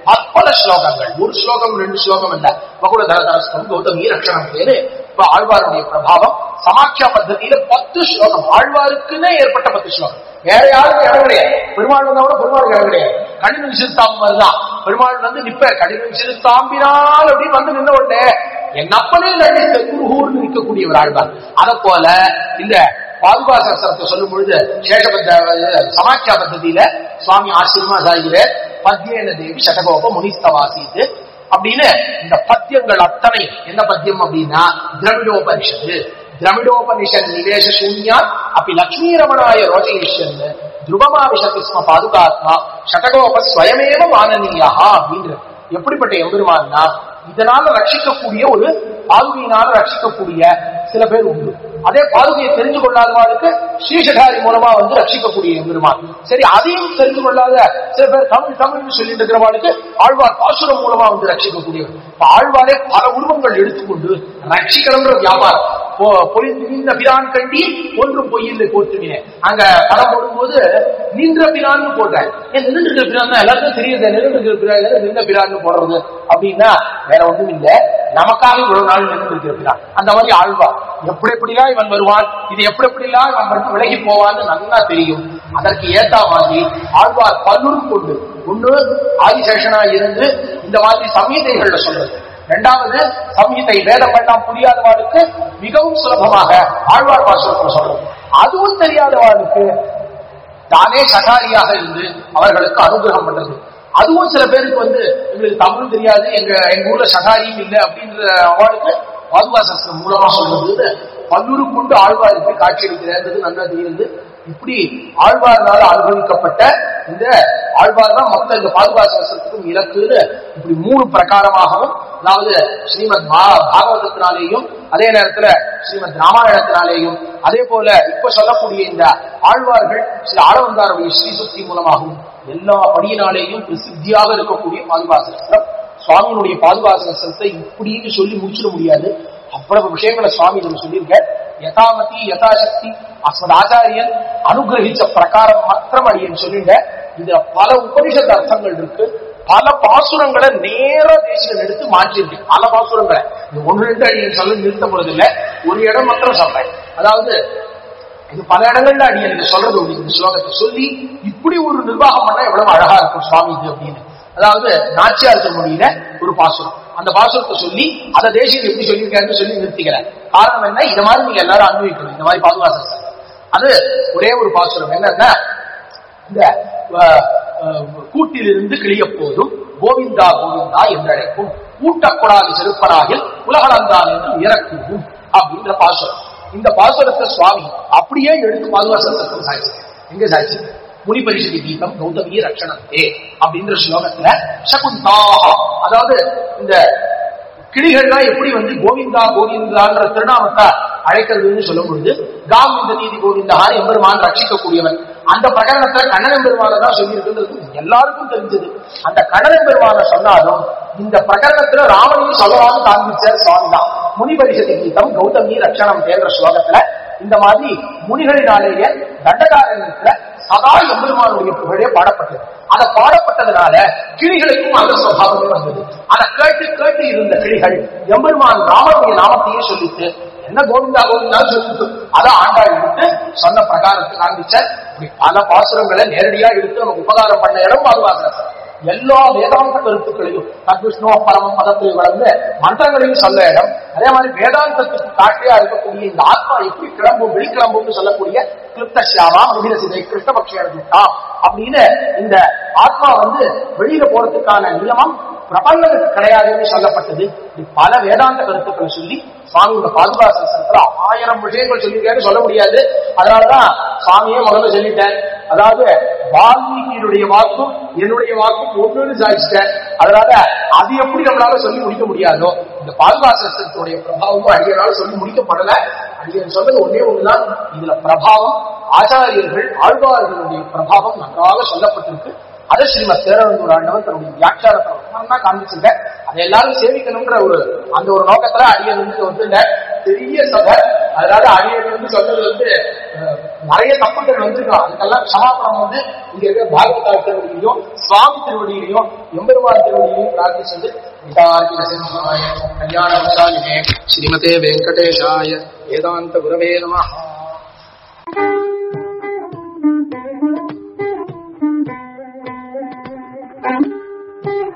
Speaker 1: பற்பல ஸ்லோகங்கள் ஒரு ஸ்லோகம் ரெண்டு ஸ்லோகம் இல்ல பகுல தரதரஸ்தம் கௌதமி ரட்சணம் பேரு இப்ப ஆழ்வாருடைய பிரபாவம் சமாக்கியா பத்ததியில பத்து ஸ்லோகம் ஆழ்வாருக்குன்னே ஏற்பட்ட பத்து ஸ்லோகம் வேற யாருக்கும் இடம் கிடையாது பெருமாள் வந்தா கூட பெருமாளுக்கு இடம் கிடையாது கடினம் சிறுத்தாம் மாதிரிதான் பெருமாள் வந்து நிப்ப கடினம் சிறுத்தாம்பினால் அப்படின்னு வந்து நின்ன உடனே என் அப்பனே லலித்த குருகூர்னு நிற்கக்கூடியவர் ஆழ்வார் அத போல இந்த பாதுகாசத்தை சொல்லும் பொழுது சேஷபத்த சமாக்கியா பத்ததியில சுவாமி ஆசிரமா சாகிற பத்யேன தேவி சதகோப முனிஸ்தவாசித்து அப்படின்னு இந்த பத்தியங்கள் அத்தனை என்ன பத்தியம் அப்படின்னா திரவிடோபனிஷத்து திரவிடோபனிஷத் நிவேச சூன்யா அப்படி லக்ஷ்மீ ரமணாய ரோஜயிஷ்யன் துருவமாவிஷத்து ஸ்ம பாதுகாத்மா சதகோப ஸ்வயமேவ வானனீயா அப்படின்ற எப்படிப்பட்ட எம்பெருமான்னா இதனால ரட்சிக்கக்கூடிய ஒரு பாதுகையினால ரட்சிக்கக்கூடிய சில பேர் உண்டு அதே பாதுகையை தெரிஞ்சு கொள்ளாதவாளுக்கு ஸ்ரீசகாரி மூலமா வந்து ரட்சிக்கக்கூடிய எம்பெருமான் சரி அதையும் தெரிஞ்சு கொள்ளாத சில பேர் தமிழ் தமிழ்னு சொல்லிட்டு இருக்கிறவாளுக்கு ஆழ்வார் பாசுரம் மூலமா வந்து ரட்சிக்கக்கூடியவர் இப்ப ஆழ்வாரே பல உருவங்கள் எடுத்துக்கொண்டு ரட்சிக்கணும்ன்ற வியாபாரம் பொழிந்து நின்ற பிரான் கண்டி ஒன்றும் பொய்யில் போட்டுவினேன் அங்க படம் போடும்போது நின்ற பிரான்னு போட்டேன் ஏன் நின்று இருக்கிற பிரான் தான் எல்லாருக்கும் தெரியுது நின்று இருக்கிற பிரான் நின்ற பிரான்னு போடுறது அப்படின்னா வேற ஒண்ணும் இல்ல நமக்காக இவ்வளவு நாள் நின்று இருக்கிற பிரான் அந்த மாதிரி ஆழ்வார் எப்படி எப்படிலாம் இவன் வருவான் இது எப்படி எப்படிலாம் இவன் வந்து விலகி போவான்னு நல்லா தெரியும் அதற்கு ஏத்த மாதிரி ஆழ்வார் பல்லுறும் கொண்டு ஒண்ணு ஆதிசேஷனா இருந்து இந்த மாதிரி சமீதைகள்ல சொல்றது இரண்டாவது சம்ஹிதை வேதம் எல்லாம் புரியாதவாளுக்கு மிகவும் சுலபமாக ஆழ்வார் பாசுரத்தில் சொல்றது அதுவும் தெரியாதவாளுக்கு தானே சகாரியாக இருந்து அவர்களுக்கு அனுகிரகம் பண்றது அதுவும் சில பேருக்கு வந்து எங்களுக்கு தமிழ் தெரியாது எங்க எங்க ஊர்ல சகாரியும் இல்லை அப்படின்ற அவளுக்கு பாதுகாசம் மூலமா சொல்றது பல்லூரு கொண்டு ஆழ்வாருக்கு காட்சியளிக்கிறது நல்லா தெரியுது இப்படி ஆழ்வார்னால அனுபவிக்கப்பட்ட இந்த ஆழ்வார் தான் மொத்த இந்த பாதுகாசத்துக்கும் இலக்குன்னு இப்படி மூணு பிரகாரமாகவும் அதாவது ஸ்ரீமத் பாகவதத்தினாலேயும் அதே நேரத்துல ஸ்ரீமத் ராமாயணத்தினாலேயும் அதே போல இப்ப சொல்லக்கூடிய இந்த ஆழ்வார்கள் ஸ்ரீ ஆளவந்தாருடைய ஸ்ரீசுக்தி மூலமாகவும் எல்லா படியினாலேயும் பிரசித்தியாக இருக்கக்கூடிய பாதுகாசனம் சுவாமியினுடைய பாதுகாசனத்தை இப்படின்னு சொல்லி முடிச்சிட முடியாது அவ்வளவு விஷயங்களை சுவாமி நம்ம சொல்லியிருக்க யதாமதி யதாசக்தி அஸ்மத் ஆச்சாரியன் அனுகிரகிச்ச பிரகாரம் மாத்திரம் அடியன் சொல்லிங்க இதுல பல உபனிஷத் அர்த்தங்கள் இருக்கு பல பாசுரங்களை நேர தேசியம் எடுத்து மாற்றிருக்கு பல பாசுரங்களை இந்த ஒன்று ரெண்டு அடியன் சொல்ல நிறுத்த போறது இல்ல ஒரு இடம் மட்டும் சொல்றேன் அதாவது இது பல இடங்கள்ல அடியன் நீங்க சொல்றது உண்டு இந்த ஸ்லோகத்தை சொல்லி இப்படி ஒரு நிர்வாகம் பண்ணா எவ்வளவு அழகா இருக்கும் சுவாமி இது அப்படின்னு அதாவது நாச்சியார் திருமொழியில ஒரு பாசுரம் அந்த பாசுரத்தை சொல்லி அதை தேசியம் எப்படி சொல்லியிருக்காருன்னு சொல்லி நிறுத்திக்கிறேன் காரணம் என்ன இந்த மாதிரி நீங்க எல்லாரும் அனுபவிக்கணும் இந்த மாதிரி பாதுகாசம் அது ஒரே ஒரு பாசுரம் என்னன்னா இந்த கூட்டிலிருந்து கிளிய போதும் கோவிந்தா கோவிந்தா என்றழைக்கும் கூட்டக்கூடாது செருப்பனாகில் உலகளந்தான் என்று இறக்கும் அப்படின்ற பாசுரம் இந்த பாசுரத்தை சுவாமி அப்படியே எடுத்து பாதுகாசத்துக்கு சாட்சி எங்க சாட்சி முனி பரிஷதி கீதம் கௌதமி ரட்சணத்தே அப்படின்ற ஸ்லோகத்துல சகுந்தா அதாவது இந்த கிளிகள்லாம் எப்படி வந்து கோவிந்தா கோவிந்தான்ற திருநாமத்தை அழைக்கிறதுன்னு சொல்லும் பொழுது காம் இந்த நீதி கோவிந்தான்னு எம்பெருமான் ரட்சிக்கக்கூடியவன் அந்த பிரகடனத்துல கண்ணன் பெருமான தான் சொல்லியிருக்குன்றது எல்லாருக்கும் தெரிஞ்சது அந்த கண்ணன் பெருமான சொன்னாலும் இந்த பிரகடனத்துல ராமனையும் சொல்லலாம்னு காண்பிச்சார் சுவாமி தான் முனி பரிஷதி கீதம் கௌதமி ரட்சணம் என்ற ஸ்லோகத்துல இந்த மாதிரி முனிகளினாலேயே தண்டகாரண்யத்துல சதா எம்பெருமானுடைய புகழே பாடப்பட்டது அதை பாடப்பட்டதுனால கிளிகளுக்கும் அந்த சுவாவமே வந்தது அதை கேட்டு கேட்டு இருந்த கிளிகள் எம்பெருமான் ராமனுடைய நாமத்தையே சொல்லிட்டு என்ன கோவிந்தா கோவிந்தா சொல்லிட்டு அதை ஆண்டாள் எடுத்து சொன்ன பிரகாரத்தை காண்பிச்ச இப்படி பல பாசுரங்களை நேரடியா எடுத்து நமக்கு உபகாரம் பண்ண இடம் பாதுகாக்கிற எல்லா வேதாந்த கருத்துக்களையும் தத்விஷ்ணு பரமம் பதத்தில் வளர்ந்து மந்திரங்களையும் சொல்ல இடம் அதே மாதிரி வேதாந்தத்துக்கு காட்டியா இருக்கக்கூடிய இந்த ஆத்மா எப்படி கிளம்பும் வெளிக்கிளம்பும்னு சொல்லக்கூடிய கிருப்த சியாமா முகிரசிதை கிருஷ்ணபக்ஷா அப்படின்னு இந்த ஆத்மா வந்து வெளியில போறதுக்கான நியமம் பிரபஞ்சத்துக்கு கிடையாதுன்னு சொல்லப்பட்டது பல வேதாந்த கருத்துக்களை சொல்லி சுவாமியோட பாதுகாசனத்துல ஆயிரம் விஷயங்கள் சொல்லியிருக்காரு சொல்ல முடியாது அதனாலதான் சுவாமியே முதல்ல சொல்லிட்டேன் அதாவது வால்மீகியினுடைய வாக்கும் என்னுடைய வாக்கும் ஒன்று சாதிச்சிட்டேன் அதனால அது எப்படி நம்மளால சொல்லி முடிக்க முடியாதோ இந்த பாதுகாசனத்துடைய பிரபாவமும் அடியனால சொல்லி முடிக்கப்படல அடியன் சொன்னது ஒன்னே ஒண்ணுதான் இதுல பிரபாவம் ஆச்சாரியர்கள் ஆழ்வார்களுடைய பிரபாவம் நன்றாக சொல்லப்பட்டிருக்கு அதை ஸ்ரீமத் சேரவந்தூர் ஆண்டவன் தன்னுடைய வியாக்கியானத்தை காமிக்கணும்னா காமிச்சிருக்கேன் அதை எல்லாரும் சேவிக்கணும்ன்ற ஒரு அந்த ஒரு நோக்கத்துல அடியன் வந்து வந்துட்ட பெரிய சபை அதனால அடியன் வந்து சொன்னது வந்து அஹ், நிறைய தப்புகள் வந்திருக்கும் அதுக்கெல்லாம் க்ஷமாபணம் வந்து இங்க இருக்க பாகவதா திருவடியிலையும் சுவாமி திருவடியிலையும் எம்பெருமான் திருவடியிலையும் பிரார்த்திச்சது கல்யாண ஸ்ரீமதே வெங்கடேஷாய வேதாந்த குரவே நம
Speaker 2: Thank you.